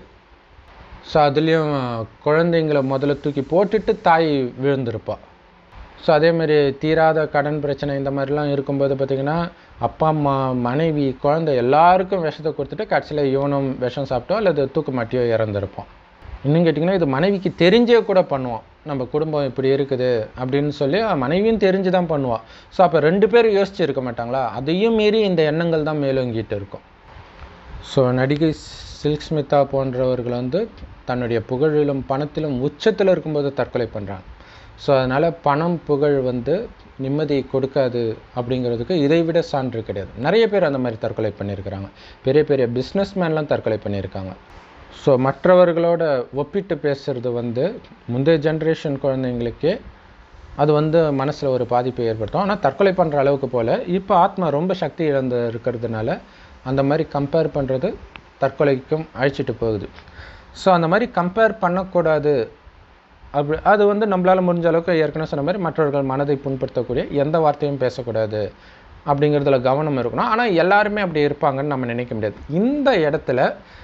ஸோ அதுலேயும் குழந்தைங்கள முதல்ல தூக்கி போட்டுட்டு தாய் விழுந்திருப்பா ஸோ அதேமாரி தீராத கடன் பிரச்சனை இந்த மாதிரிலாம் இருக்கும்போது பார்த்திங்கன்னா அப்பா அம்மா மனைவி குழந்தை எல்லாருக்கும் விஷத்தை கொடுத்துட்டு கடைசியில் இவனும் விஷம் சாப்பிட்டோ அல்லது தூக்கு மாட்டியோ இறந்துருப்பான் இன்னும் கேட்டிங்கன்னா இது மனைவிக்கு தெரிஞ்சே கூட பண்ணுவான் நம்ம குடும்பம் இப்படி இருக்குது அப்படின்னு சொல்லி அஹ், மனைவியும் தெரிஞ்சு தான் பண்ணுவாள் ஸோ அப்போ ரெண்டு பேரும் யோசிச்சு இருக்க மாட்டாங்களா அதையும் மீறி இந்த எண்ணங்கள் தான் மேலோங்கிட்டு இருக்கும் ஸோ நடிகை சில்க் ஸ்மிதா போன்றவர்கள் வந்து தன்னுடைய புகழிலும் பணத்திலும் உச்சத்தில் இருக்கும்போது தற்கொலை பண்ணுறாங்க ஸோ அதனால் பணம் புகழ் வந்து நிம்மதியை கொடுக்காது அப்படிங்கிறதுக்கு இதை விட சான்று கிடையாது நிறைய பேர் அந்த மாதிரி தற்கொலை பண்ணியிருக்கிறாங்க பெரிய பெரிய பிஸ்னஸ்மேன்லாம் தற்கொலை பண்ணியிருக்காங்க ஸோ மற்றவர்களோட ஒப்பிட்டு பேசுறது வந்து முந்தைய ஜென்ரேஷன் குழந்தைங்களுக்கே அது வந்து மனசில் ஒரு பாதிப்பை ஏற்படுத்தும் ஆனால் தற்கொலை பண்ணுற அளவுக்கு போல் இப்போ ஆத்மா ரொம்ப சக்தி இழந்து இருக்கிறதுனால அந்த மாதிரி கம்பேர் பண்ணுறது தற்கொலைக்கும் அழைச்சிட்டு போகுது ஸோ அந்த மாதிரி கம்பேர் பண்ணக்கூடாது அப்படி அது வந்து நம்மளால் முடிஞ்ச அளவுக்கு ஏற்கனவே சொன்ன மாதிரி மற்றவர்கள் மனதை புண்படுத்தக்கூடிய எந்த வார்த்தையும் பேசக்கூடாது அப்படிங்கிறதுல கவனம் இருக்கணும் ஆனால் எல்லாருமே அப்படி இருப்பாங்கன்னு நம்ம நினைக்க முடியாது இந்த இடத்துல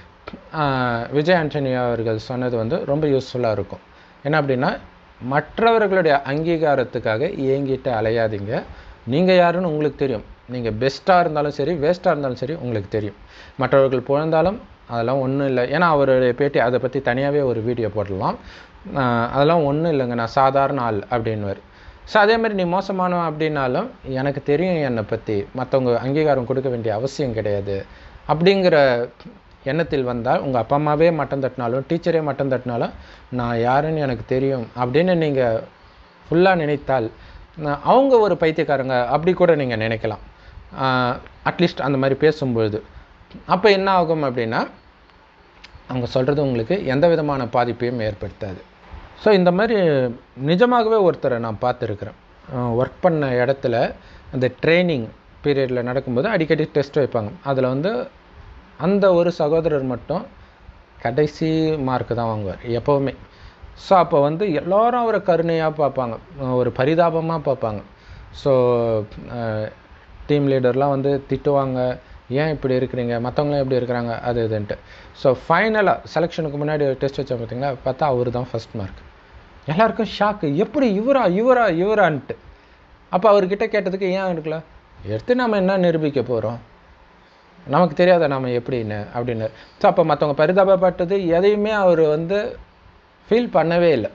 ஆஹ், விஜய் ஆண்டனி அவர்கள் சொன்னது வந்து ரொம்ப யூஸ்ஃபுல்லாக இருக்கும் என்ன அப்படின்னா மற்றவர்களுடைய அங்கீகாரத்துக்காக ஏங்கிட்டு அலையாதீங்க நீங்கள் யாருன்னு உங்களுக்கு தெரியும் நீங்கள் பெஸ்ட்டாக இருந்தாலும் சரி வேஸ்ட்டாக இருந்தாலும் சரி உங்களுக்கு தெரியும் மற்றவர்கள் புகழ்ந்தாலும் அதெல்லாம் ஒன்றும் இல்லை ஏன்னா அவருடைய பேட்டி அதை பற்றி தனியாகவே ஒரு வீடியோ போடலாம் ஆஹ் அதெல்லாம் ஒன்றும் இல்லைங்க நான் சாதாரண ஆள் அப்படின்னுவார் ஸோ அதே மாதிரி நீ மோசமானவன் அப்படின்னாலும் எனக்கு தெரியும் என்னை பற்றி மற்றவங்க அங்கீகாரம் கொடுக்க வேண்டிய அவசியம் கிடையாது அப்படிங்கிற எண்ணத்தில் வந்தால் உங்கள் அப்பா அம்மாவே மட்டம் தட்டினாலும் டீச்சரே மட்டம் தட்டினாலும் நான் யாருன்னு எனக்கு தெரியும் அப்படின்னு நீங்கள் ஃபுல்லாக நினைத்தால் நான் அவங்க ஒரு பைத்தியக்காரங்க அப்படி கூட நீங்கள் நினைக்கலாம் அட்லீஸ்ட் அந்த மாதிரி பேசும்பொழுது அப்போ என்ன ஆகும் அப்படின்னா அவங்க சொல்கிறது உங்களுக்கு எந்த விதமான பாதிப்பையும் ஏற்படுத்தாது ஸோ இந்த மாதிரி நிஜமாகவே ஒருத்தரை நான் பார்த்துருக்குறேன் ஒர்க் பண்ண இடத்துல அந்த ட்ரைனிங் பீரியடில் நடக்கும்போது அடிக்கடி டெஸ்ட் வைப்பாங்க அதில் வந்து அந்த ஒரு சகோதரர் மட்டும் கடைசி மார்க்கு தான் வாங்குவார் எப்போவுமே ஸோ அப்போ வந்து எல்லாரும் அவரை கருணையாக பார்ப்பாங்க அஹ் ஒரு பரிதாபமாக பார்ப்பாங்க ஸோ டீம் லீடர்லாம் வந்து திட்டுவாங்க ஏன் இப்படி இருக்கிறீங்க மற்றவங்களாம் எப்படி இருக்கிறாங்க அது இதுன்ட்டு ஸோ ஃபைனலாக செலெக்ஷனுக்கு முன்னாடி டெஸ்ட் வச்சோம் பார்த்தீங்களா பார்த்தா அவர் தான் ஃபஸ்ட் மார்க் எல்லாருக்கும் ஷாக்கு எப்படி இவரா இவரா இவரான்ட்டு அப்போ அவர்கிட்ட கேட்டதுக்கு ஏன் எடுக்கல எடுத்து நம்ம என்ன நிரூபிக்க போகிறோம் நமக்கு தெரியாத நாம எப்படின்னு அப்படின்னு ஸோ அப்போ மற்றவங்க பரிதாபப்பட்டது எதையுமே அவர் வந்து ஃபீல் பண்ணவே இல்லை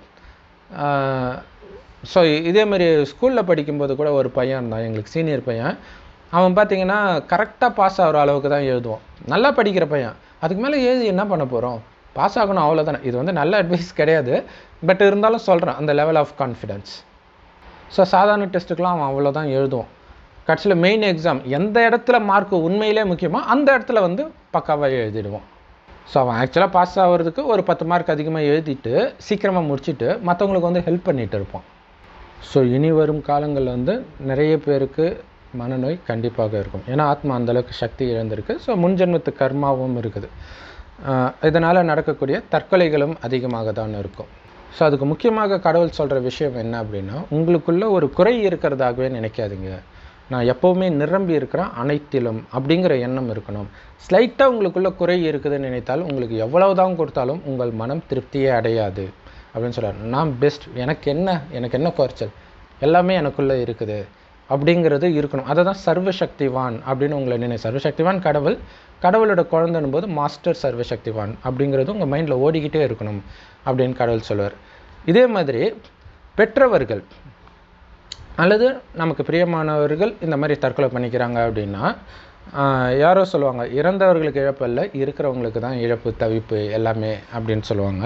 ஸோ இதே மாதிரி ஸ்கூலில் படிக்கும்போது கூட ஒரு பையன் இருந்தான் எங்களுக்கு சீனியர் பையன் அவன் பார்த்தீங்கன்னா கரெக்டாக பாஸ் ஆகிற அளவுக்கு தான் எழுதுவான் நல்லா படிக்கிற பையன் அதுக்கு மேலே எழுதி என்ன பண்ண போகிறோம் பாஸ் ஆகணும் அவ்வளோதானே இது வந்து நல்ல அட்வைஸ் கிடையாது பட் இருந்தாலும் சொல்கிறேன் அந்த லெவல் ஆஃப் கான்ஃபிடென்ஸ் ஸோ சாதாரண டெஸ்ட்டுக்கெலாம் அவன் அவ்வளோதான் எழுதுவான் கடைசியில் மெயின் எக்ஸாம் எந்த இடத்துல மார்க் உண்மையிலே முக்கியமோ அந்த இடத்துல வந்து பக்காவாக எழுதிடுவான் ஸோ அவன் ஆக்சுவலாக பாஸ் ஆகிறதுக்கு ஒரு பத்து மார்க் அதிகமாக எழுதிட்டு சீக்கிரமாக முடிச்சுட்டு மற்றவங்களுக்கு வந்து ஹெல்ப் பண்ணிட்டு இருப்பான் ஸோ இனி வரும் காலங்களில் வந்து நிறைய பேருக்கு மனநோய் கண்டிப்பாக இருக்கும் ஏன்னா ஆத்மா அந்தளவுக்கு சக்தி இழந்திருக்கு ஸோ முன்ஜென்மத்து கர்மாவும் இருக்குது இதனால் நடக்கக்கூடிய தற்கொலைகளும் அதிகமாக தான் இருக்கும் ஸோ அதுக்கு முக்கியமாக கடவுள் சொல்கிற விஷயம் என்ன அப்படின்னா உங்களுக்குள்ள ஒரு குறை இருக்கிறதாகவே நினைக்காதீங்க நான் எப்போவுமே நிரம்பி இருக்கிறேன் அனைத்திலும் அப்படிங்கிற எண்ணம் இருக்கணும் ஸ்லைட்டாக உங்களுக்குள்ள குறை இருக்குதுன்னு நினைத்தால் உங்களுக்கு எவ்வளவு தான் கொடுத்தாலும் உங்கள் மனம் திருப்தியே அடையாது அப்படின்னு சொல்கிறார் நான் பெஸ்ட் எனக்கு என்ன எனக்கு என்ன குறைச்சல் எல்லாமே எனக்குள்ளே இருக்குது அப்படிங்கிறது இருக்கணும் அதை தான் சர்வசக்திவான் அப்படின்னு உங்களை நினை சர்வசக்திவான் கடவுள் கடவுளோட குழந்தைன்னும் போது மாஸ்டர் சர்வசக்திவான் அப்படிங்கிறது உங்கள் மைண்டில் ஓடிக்கிட்டே இருக்கணும் அப்படின்னு கடவுள் சொல்லுவார் இதே மாதிரி பெற்றவர்கள் அல்லது நமக்கு பிரியமானவர்கள் இந்த மாதிரி தற்கொலை பண்ணிக்கிறாங்க அப்படின்னா யாரோ சொல்லுவாங்க இறந்தவர்களுக்கு இழப்பு இல்லை இருக்கிறவங்களுக்கு தான் இழப்பு தவிப்பு எல்லாமே அப்படின்னு சொல்லுவாங்க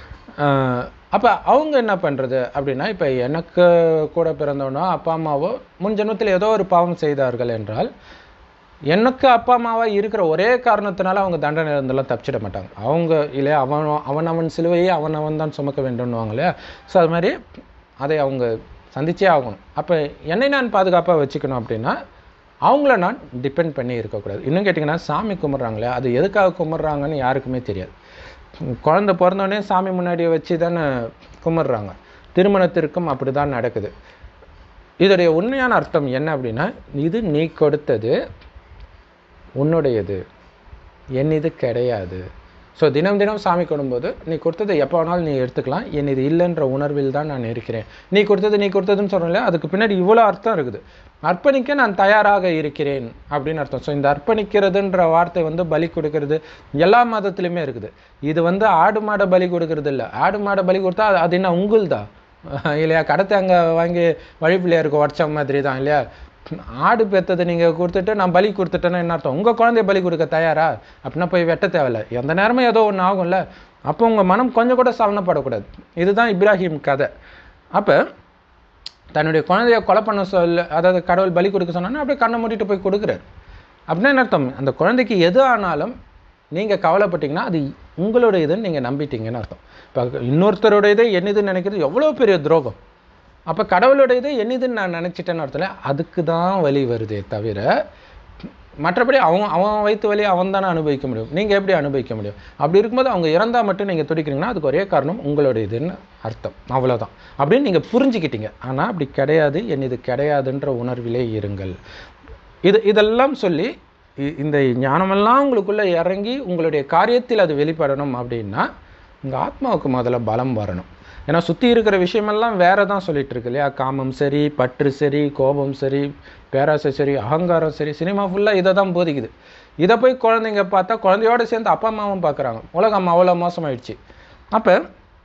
அப்போ அவங்க என்ன பண்ணுறது அப்படின்னா இப்போ எனக்கு கூட பிறந்தவனோ அப்பா அம்மாவோ முன் ஜென்மத்தில் ஏதோ ஒரு பாவம் செய்தார்கள் என்றால் எனக்கு அப்பா அம்மாவாக இருக்கிற ஒரே காரணத்தினால அவங்க தண்டனை இருந்தெல்லாம் தப்பிச்சிட மாட்டாங்க அவங்க இல்லையா அவன் அவன் அவன் சிலுவையை அவன் அவன் தான் சுமக்க வேண்டும்னுவாங்க இல்லையா ஸோ அது மாதிரி அதை அவங்க சந்திச்சே ஆகணும் அப்போ என்னை நான் பாதுகாப்பாக வச்சுக்கணும் அப்படின்னா அவங்கள நான் டிபெண்ட் பண்ணி இருக்கக்கூடாது இன்னும் கேட்டிங்கன்னா சாமி கும்பிட்றாங்களே அது எதுக்காக கும்பிட்றாங்கன்னு யாருக்குமே தெரியாது குழந்த பிறந்தோடனே சாமி முன்னாடியே வச்சு தானே கும்பிட்றாங்க திருமணத்திற்கும் அப்படி தான் நடக்குது இதோடைய உண்மையான அர்த்தம் என்ன அப்படின்னா இது நீ கொடுத்தது உன்னுடையது என் இது கிடையாது ஸோ தினம் தினம் சாமி கொடும்போது நீ கொடுத்தது எப்போ வேணாலும் நீ எடுத்துக்கலாம் என் இது இல்லைன்ற உணர்வில் தான் நான் இருக்கிறேன் நீ கொடுத்தது நீ கொடுத்ததுன்னு சொல்கிறேன் அதுக்கு பின்னாடி இவ்வளோ அர்த்தம் இருக்குது அர்ப்பணிக்க நான் தயாராக இருக்கிறேன் அப்படின்னு அர்த்தம் ஸோ இந்த அர்ப்பணிக்கிறதுன்ற வார்த்தை வந்து பலி கொடுக்கறது எல்லா மதத்துலையுமே இருக்குது இது வந்து ஆடு மாடை பலி கொடுக்கறது இல்லை ஆடு மாடை பலி கொடுத்தா அது- அது என்ன உங்களுதா இல்லையா கடத்தை அங்கே வாங்கி வழிப்பிள்ளையாருக்கு உடச்ச மாதிரி தான் இல்லையா ஆடு பெத்ததை நீங்கள் கொடுத்துட்டு நான் பலி கொடுத்துட்டேன்னா என்ன அர்த்தம் உங்கள் குழந்தைய பலி கொடுக்க தயாரா அப்படின்னா போய் வெட்ட தேவையில்ல எந்த நேரமும் ஏதோ ஒன்று ஆகும்ல அப்போ உங்கள் மனம் கொஞ்சம் கூட சலனப்படக்கூடாது இதுதான் இப்ராஹிம் கதை அப்போ தன்னுடைய குழந்தைய கொலை பண்ண சொல்ல அதாவது கடவுள் பலி கொடுக்க சொன்னா அப்படியே கண்ணை மூடிட்டு போய் கொடுக்குறாரு அப்படின்னா என்ன அர்த்தம் அந்த குழந்தைக்கு எது ஆனாலும் நீங்கள் கவலைப்பட்டீங்கன்னா அது உங்களோட இதுன்னு நீங்கள் நம்பிட்டீங்கன்னு அர்த்தம் இப்போ இன்னொருத்தரோட இதை என்னதுன்னு நினைக்கிறது எவ்வளோ பெரிய துரோகம் அப்போ கடவுளோட இதை என்னதுன்னு நான் நினச்சிட்டேன்னு அர்த்தம் அதுக்கு தான் வலி வருதே தவிர மற்றபடி அவன் அவன் வயிற்று வலி அவன் தானே அனுபவிக்க முடியும் நீங்கள் எப்படி அனுபவிக்க முடியும் அப்படி இருக்கும்போது அவங்க இறந்தா மட்டும் நீங்கள் துடிக்கிறீங்கன்னா அதுக்கு ஒரே காரணம் உங்களோட இதுன்னு அர்த்தம் அவ்வளவுதான் அப்படின்னு நீங்கள் புரிஞ்சுக்கிட்டீங்க ஆனால் அப்படி கிடையாது என் இது கிடையாதுன்ற உணர்விலே இருங்கள் இது இதெல்லாம் சொல்லி இ- இந்த ஞானமெல்லாம் உங்களுக்குள்ளே இறங்கி உங்களுடைய காரியத்தில் அது வெளிப்படணும் அப்படின்னா உங்கள் ஆத்மாவுக்கு முதல்ல பலம் வரணும் ஏன்னா சுற்றி இருக்கிற விஷயமெல்லாம் வேற தான் சொல்லிட்டு இருக்கு இல்லையா காமம் சரி பற்று சரி கோபம் சரி பேராசை சரி அகங்காரம் சரி சினிமா ஃபுல்லாக இதை தான் போதிக்குது இதை போய் குழந்தைங்க பார்த்தா குழந்தையோட சேர்ந்து அப்பா அம்மாவும் பார்க்குறாங்க உலகம் அவ்வளோ மோசமாயிடுச்சு அப்போ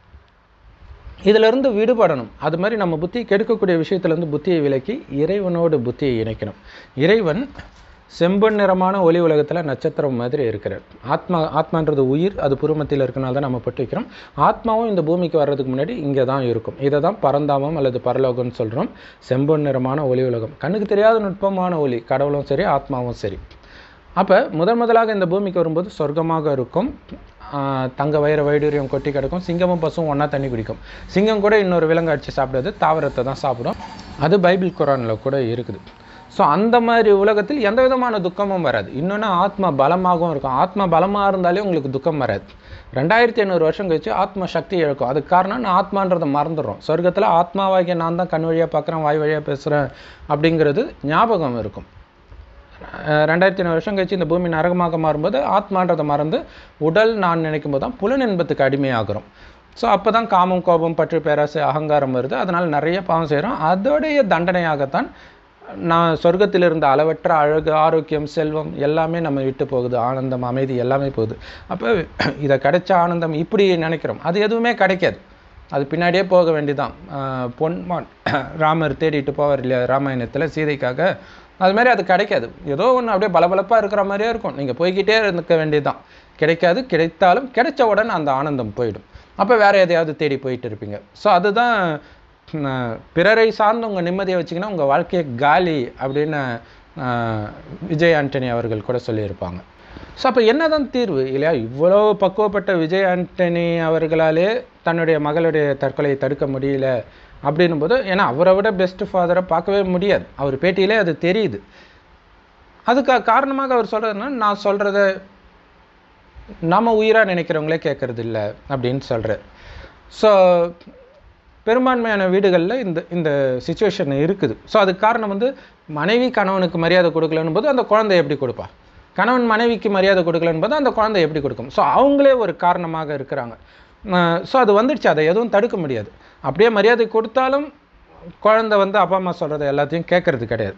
இதிலிருந்து விடுபடணும் அது மாதிரி நம்ம புத்தி கெடுக்கக்கூடிய விஷயத்திலேருந்து புத்தியை விலக்கி இறைவனோடு புத்தியை இணைக்கணும் இறைவன் செம்பன் நிறமான ஒளி உலகத்தில் நட்சத்திரம் மாதிரி இருக்கிறார் ஆத்மா ஆத்மான்றது உயிர் அது புருமத்தில் இருக்கனால தான் நம்ம பட்டு வைக்கிறோம் ஆத்மாவும் இந்த பூமிக்கு வர்றதுக்கு முன்னாடி இங்கே தான் இருக்கும் இதை தான் பரந்தாமம் அல்லது பரலோகம்னு சொல்கிறோம் செம்பன் நிறமான ஒளி உலகம் கண்ணுக்கு தெரியாத நுட்பமான ஒளி கடவுளும் சரி ஆத்மாவும் சரி அப்போ முதன் முதலாக இந்த பூமிக்கு வரும்போது சொர்க்கமாக இருக்கும் ஆஹ் தங்க வயிறு வைடூரியம் கொட்டி கிடக்கும் சிங்கமும் பசுவும் ஒன்றா தண்ணி குடிக்கும் சிங்கம் கூட இன்னொரு விலங்கு அடித்து சாப்பிடாது தாவரத்தை தான் சாப்பிடும் அது பைபிள் குரானில் கூட இருக்குது ஸோ அந்த மாதிரி உலகத்தில் எந்த விதமான துக்கமும் வராது இன்னொன்று ஆத்மா பலமாகவும் இருக்கும் ஆத்மா பலமாக இருந்தாலே உங்களுக்கு துக்கம் வராது ரெண்டாயிரத்தி ஐநூறு வருஷம் கழிச்சு ஆத்மா சக்தி இழக்கும் அதுக்கு காரணம் நான் ஆத்மான்றதை மறந்துடுறோம் சொர்க்கத்தில் ஆத்மாவாகிய நான் தான் கண் வழியாக பார்க்குறேன் வாய் வழியாக பேசுகிறேன் அப்படிங்கிறது ஞாபகம் இருக்கும் அஹ் ரெண்டாயிரத்தி ஐநூறு வருஷம் கழிச்சு இந்த பூமி நரகமாக மாறும்போது ஆத்மான்றதை மறந்து உடல் நான் நினைக்கும் போது தான் புலன் இன்பத்துக்கு அடிமையாகிறோம் ஸோ அப்போ தான் காமம் கோபம் பற்று பேராசை அகங்காரம் வருது அதனால் நிறைய பாவம் செய்கிறோம் அதோடைய தண்டனையாகத்தான் நான் சொர்க்கத்தில் இருந்த அளவற்ற அழகு ஆரோக்கியம் செல்வம் எல்லாமே நம்ம விட்டு போகுது ஆனந்தம் அமைதி எல்லாமே போகுது அப்போ இதை கிடைச்ச ஆனந்தம் இப்படி நினைக்கிறோம் அது எதுவுமே கிடைக்காது அது பின்னாடியே போக வேண்டியதான் ஆஹ் பொன்மான் ராமர் தேடிட்டு போவார் இல்லையா ராமாயணத்தில் சீதைக்காக அது மாதிரி அது கிடைக்காது ஏதோ ஒன்று அப்படியே பளபளப்பாக இருக்கிற மாதிரியே இருக்கும் நீங்கள் போய்கிட்டே இருக்க வேண்டியதுதான் கிடைக்காது கிடைத்தாலும் கிடைச்ச உடனே அந்த ஆனந்தம் போயிடும் அப்போ வேற எதையாவது தேடி போயிட்டு இருப்பீங்க ஸோ அதுதான் அஹ், பிறரை சார்ந்து உங்கள் நிம்மதியை வச்சிங்கன்னா உங்கள் வாழ்க்கையை காலி அப்படின்னு அஹ், விஜய் ஆண்டனி அவர்கள் கூட சொல்லியிருப்பாங்க ஸோ அப்போ என்னதான் தீர்வு இல்லையா இவ்வளோ பக்குவப்பட்ட விஜய் ஆண்டனி அவர்களாலே தன்னுடைய மகளுடைய தற்கொலையை தடுக்க முடியல அப்படின்னும் போது ஏன்னா அவரை விட பெஸ்ட் ஃபாதரை பார்க்கவே முடியாது அவர் பேட்டியிலே அது தெரியுது அதுக்கு காரணமாக அவர் சொல்கிறதுனா நான் சொல்கிறத நாம உயிராக நினைக்கிறவங்களே கேட்கறது இல்லை அப்படின்னு சொல்கிறார் ஸோ பெரும்பான்மையான வீடுகளில் இந்த இந்த சுச்சுவேஷன் இருக்குது ஸோ அதுக்கு காரணம் வந்து மனைவி கணவனுக்கு மரியாதை கொடுக்கலன்னு போது அந்த குழந்தை எப்படி கொடுப்பா கணவன் மனைவிக்கு மரியாதை கொடுக்கலன்னு போது அந்த குழந்தை எப்படி கொடுக்கும் ஸோ அவங்களே ஒரு காரணமாக இருக்கிறாங்க ஸோ அது வந்துடுச்சு அதை எதுவும் தடுக்க முடியாது அப்படியே மரியாதை கொடுத்தாலும் குழந்தை வந்து அப்பா அம்மா சொல்கிறத எல்லாத்தையும் கேட்கறது கிடையாது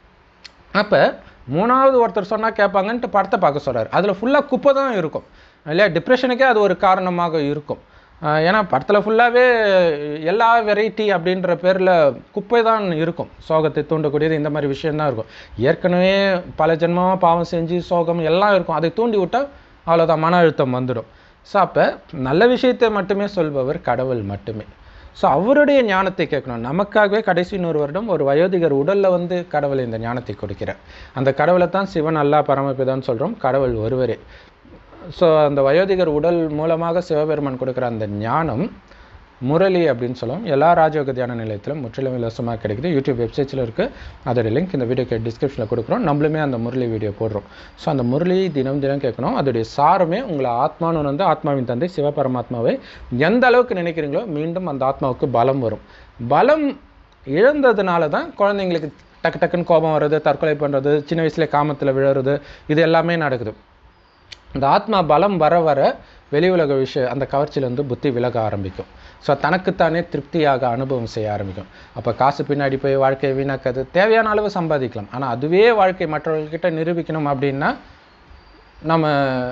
அப்போ மூணாவது ஒருத்தர் சொன்னால் கேட்பாங்கன்ட்டு படத்தை பார்க்க சொல்றாரு அதில் ஃபுல்லாக குப்பை தான் இருக்கும் இல்லையா டிப்ரெஷனுக்கே அது ஒரு காரணமாக இருக்கும் ஆஹ் ஏன்னா படத்தில் ஃபுல்லாகவே எல்லா வெரைட்டி அப்படின்ற பேரில் குப்பை தான் இருக்கும் சோகத்தை தூண்டக்கூடியது இந்த மாதிரி விஷயம்தான் இருக்கும் ஏற்கனவே பல ஜென்மமாக பாவம் செஞ்சு சோகம் எல்லாம் இருக்கும் அதை தூண்டி விட்டால் அவ்வளோதான் மன அழுத்தம் வந்துடும் ஸோ அப்போ நல்ல விஷயத்தை மட்டுமே சொல்பவர் கடவுள் மட்டுமே ஸோ அவருடைய ஞானத்தை கேட்கணும் நமக்காகவே கடைசி நூறு வருடம் ஒரு வயோதிகர் உடல்ல வந்து கடவுள் இந்த ஞானத்தை கொடுக்கிறார் அந்த கடவுளை தான் சிவன் அல்லா பரமபிதான்னு சொல்றோம் கடவுள் ஒருவரே ஸோ அந்த வயோதிகர் உடல் மூலமாக சிவபெருமான் கொடுக்குற அந்த ஞானம் முரளி அப்படின்னு சொல்லுவோம் எல்லா ராஜயோக தியான நிலையத்திலும் முற்றிலும் இலவசமாக கிடைக்குது யூடியூப் வெப்சைட்ஸில் இருக்குது அதோட லிங்க் இந்த வீடியோக்கு டிஸ்கிரிப்ஷனில் கொடுக்குறோம் நம்மளுமே அந்த முரளி வீடியோ போடுறோம் ஸோ அந்த முரளி தினம் தினம் கேட்கணும் அதோடைய சாரமே உங்களை ஆத்மான்னு வந்து ஆத்மாவின் தந்தை சிவபரமாத்மாவை எந்த அளவுக்கு நினைக்கிறீங்களோ மீண்டும் அந்த ஆத்மாவுக்கு பலம் வரும் பலம் இழந்ததுனால தான் குழந்தைங்களுக்கு டக்கு டக்குன்னு கோபம் வர்றது தற்கொலை பண்ணுறது சின்ன வயசுல காமத்தில் விழுறது இது எல்லாமே நடக்குது இந்த ஆத்மா பலம் வர வர வெளி உலக விஷய அந்த கவர்ச்சியிலேருந்து புத்தி விலக ஆரம்பிக்கும் ஸோ தனக்குத்தானே திருப்தியாக அனுபவம் செய்ய ஆரம்பிக்கும் அப்போ காசு பின்னாடி போய் வாழ்க்கையை வீணாக்காது தேவையான அளவு சம்பாதிக்கலாம் ஆனால் அதுவே வாழ்க்கை மற்றவர்கள்கிட்ட நிரூபிக்கணும் அப்படின்னா நம்ம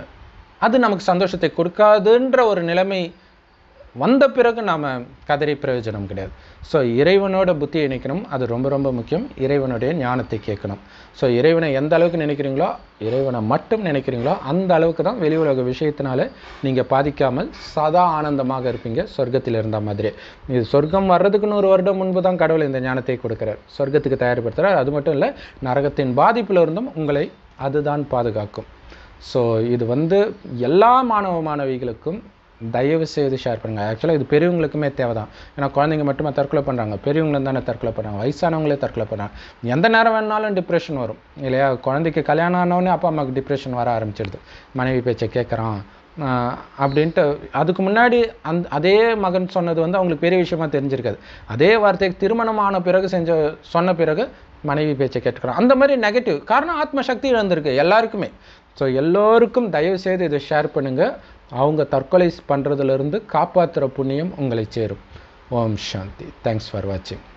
அது நமக்கு சந்தோஷத்தை கொடுக்காதுன்ற ஒரு நிலைமை வந்த பிறகு நாம் கதறி பிரயோஜனம் கிடையாது ஸோ இறைவனோட புத்தியை இணைக்கணும் அது ரொம்ப ரொம்ப முக்கியம் இறைவனுடைய ஞானத்தை கேட்கணும் ஸோ இறைவனை எந்த அளவுக்கு நினைக்கிறீங்களோ இறைவனை மட்டும் நினைக்கிறீங்களோ அந்த அளவுக்கு தான் வெளி உலக விஷயத்தினால நீங்கள் பாதிக்காமல் சதா ஆனந்தமாக இருப்பீங்க சொர்க்கத்தில் இருந்த மாதிரி இது சொர்க்கம் வர்றதுக்கு நூறு வருடம் முன்பு தான் கடவுள் இந்த ஞானத்தை கொடுக்கிறார் சொர்க்கத்துக்கு தயார்படுத்துகிறார் அது மட்டும் இல்லை நரகத்தின் பாதிப்பில் இருந்தும் உங்களை அதுதான் பாதுகாக்கும் ஸோ இது வந்து எல்லா மாணவ மாணவிகளுக்கும் தயவு செய்து ஷேர் பண்ணுங்க ஆக்சுவலாக இது பெரியவங்களுக்குமே தேவை தான் ஏன்னா குழந்தைங்க மட்டுமே தற்கொலை பண்ணுறாங்க பெரியவங்களும் தானே தற்கொலை பண்ணுறாங்க வயசானவங்களே தற்கொலை பண்ணுறாங்க எந்த நேரம் வேணாலும் டிப்ரெஷன் வரும் இல்லையா குழந்தைக்கு கல்யாணம் ஆனவொடனே அப்பா அம்மாவுக்கு டிப்ரெஷன் வர ஆரம்பிச்சிடுது மனைவி பேச்சை கேட்குறான் அப்படின்ட்டு அதுக்கு முன்னாடி அந் அதே மகன் சொன்னது வந்து அவங்களுக்கு பெரிய விஷயமா தெரிஞ்சிருக்காது அதே வார்த்தைக்கு திருமணம் ஆன பிறகு செஞ்ச சொன்ன பிறகு மனைவி பேச்சை கேட்டுக்கிறான் அந்த மாதிரி நெகட்டிவ் காரணம் ஆத்ம சக்தி இழந்திருக்கு எல்லாருக்குமே ஸோ எல்லோருக்கும் தயவு செய்து இதை ஷேர் பண்ணுங்க அவங்க தற்கொலை பண்ணுறதுலேருந்து காப்பாற்றுற புண்ணியம் உங்களை சேரும் ஓம் சாந்தி தேங்க்ஸ் ஃபார் வாட்சிங்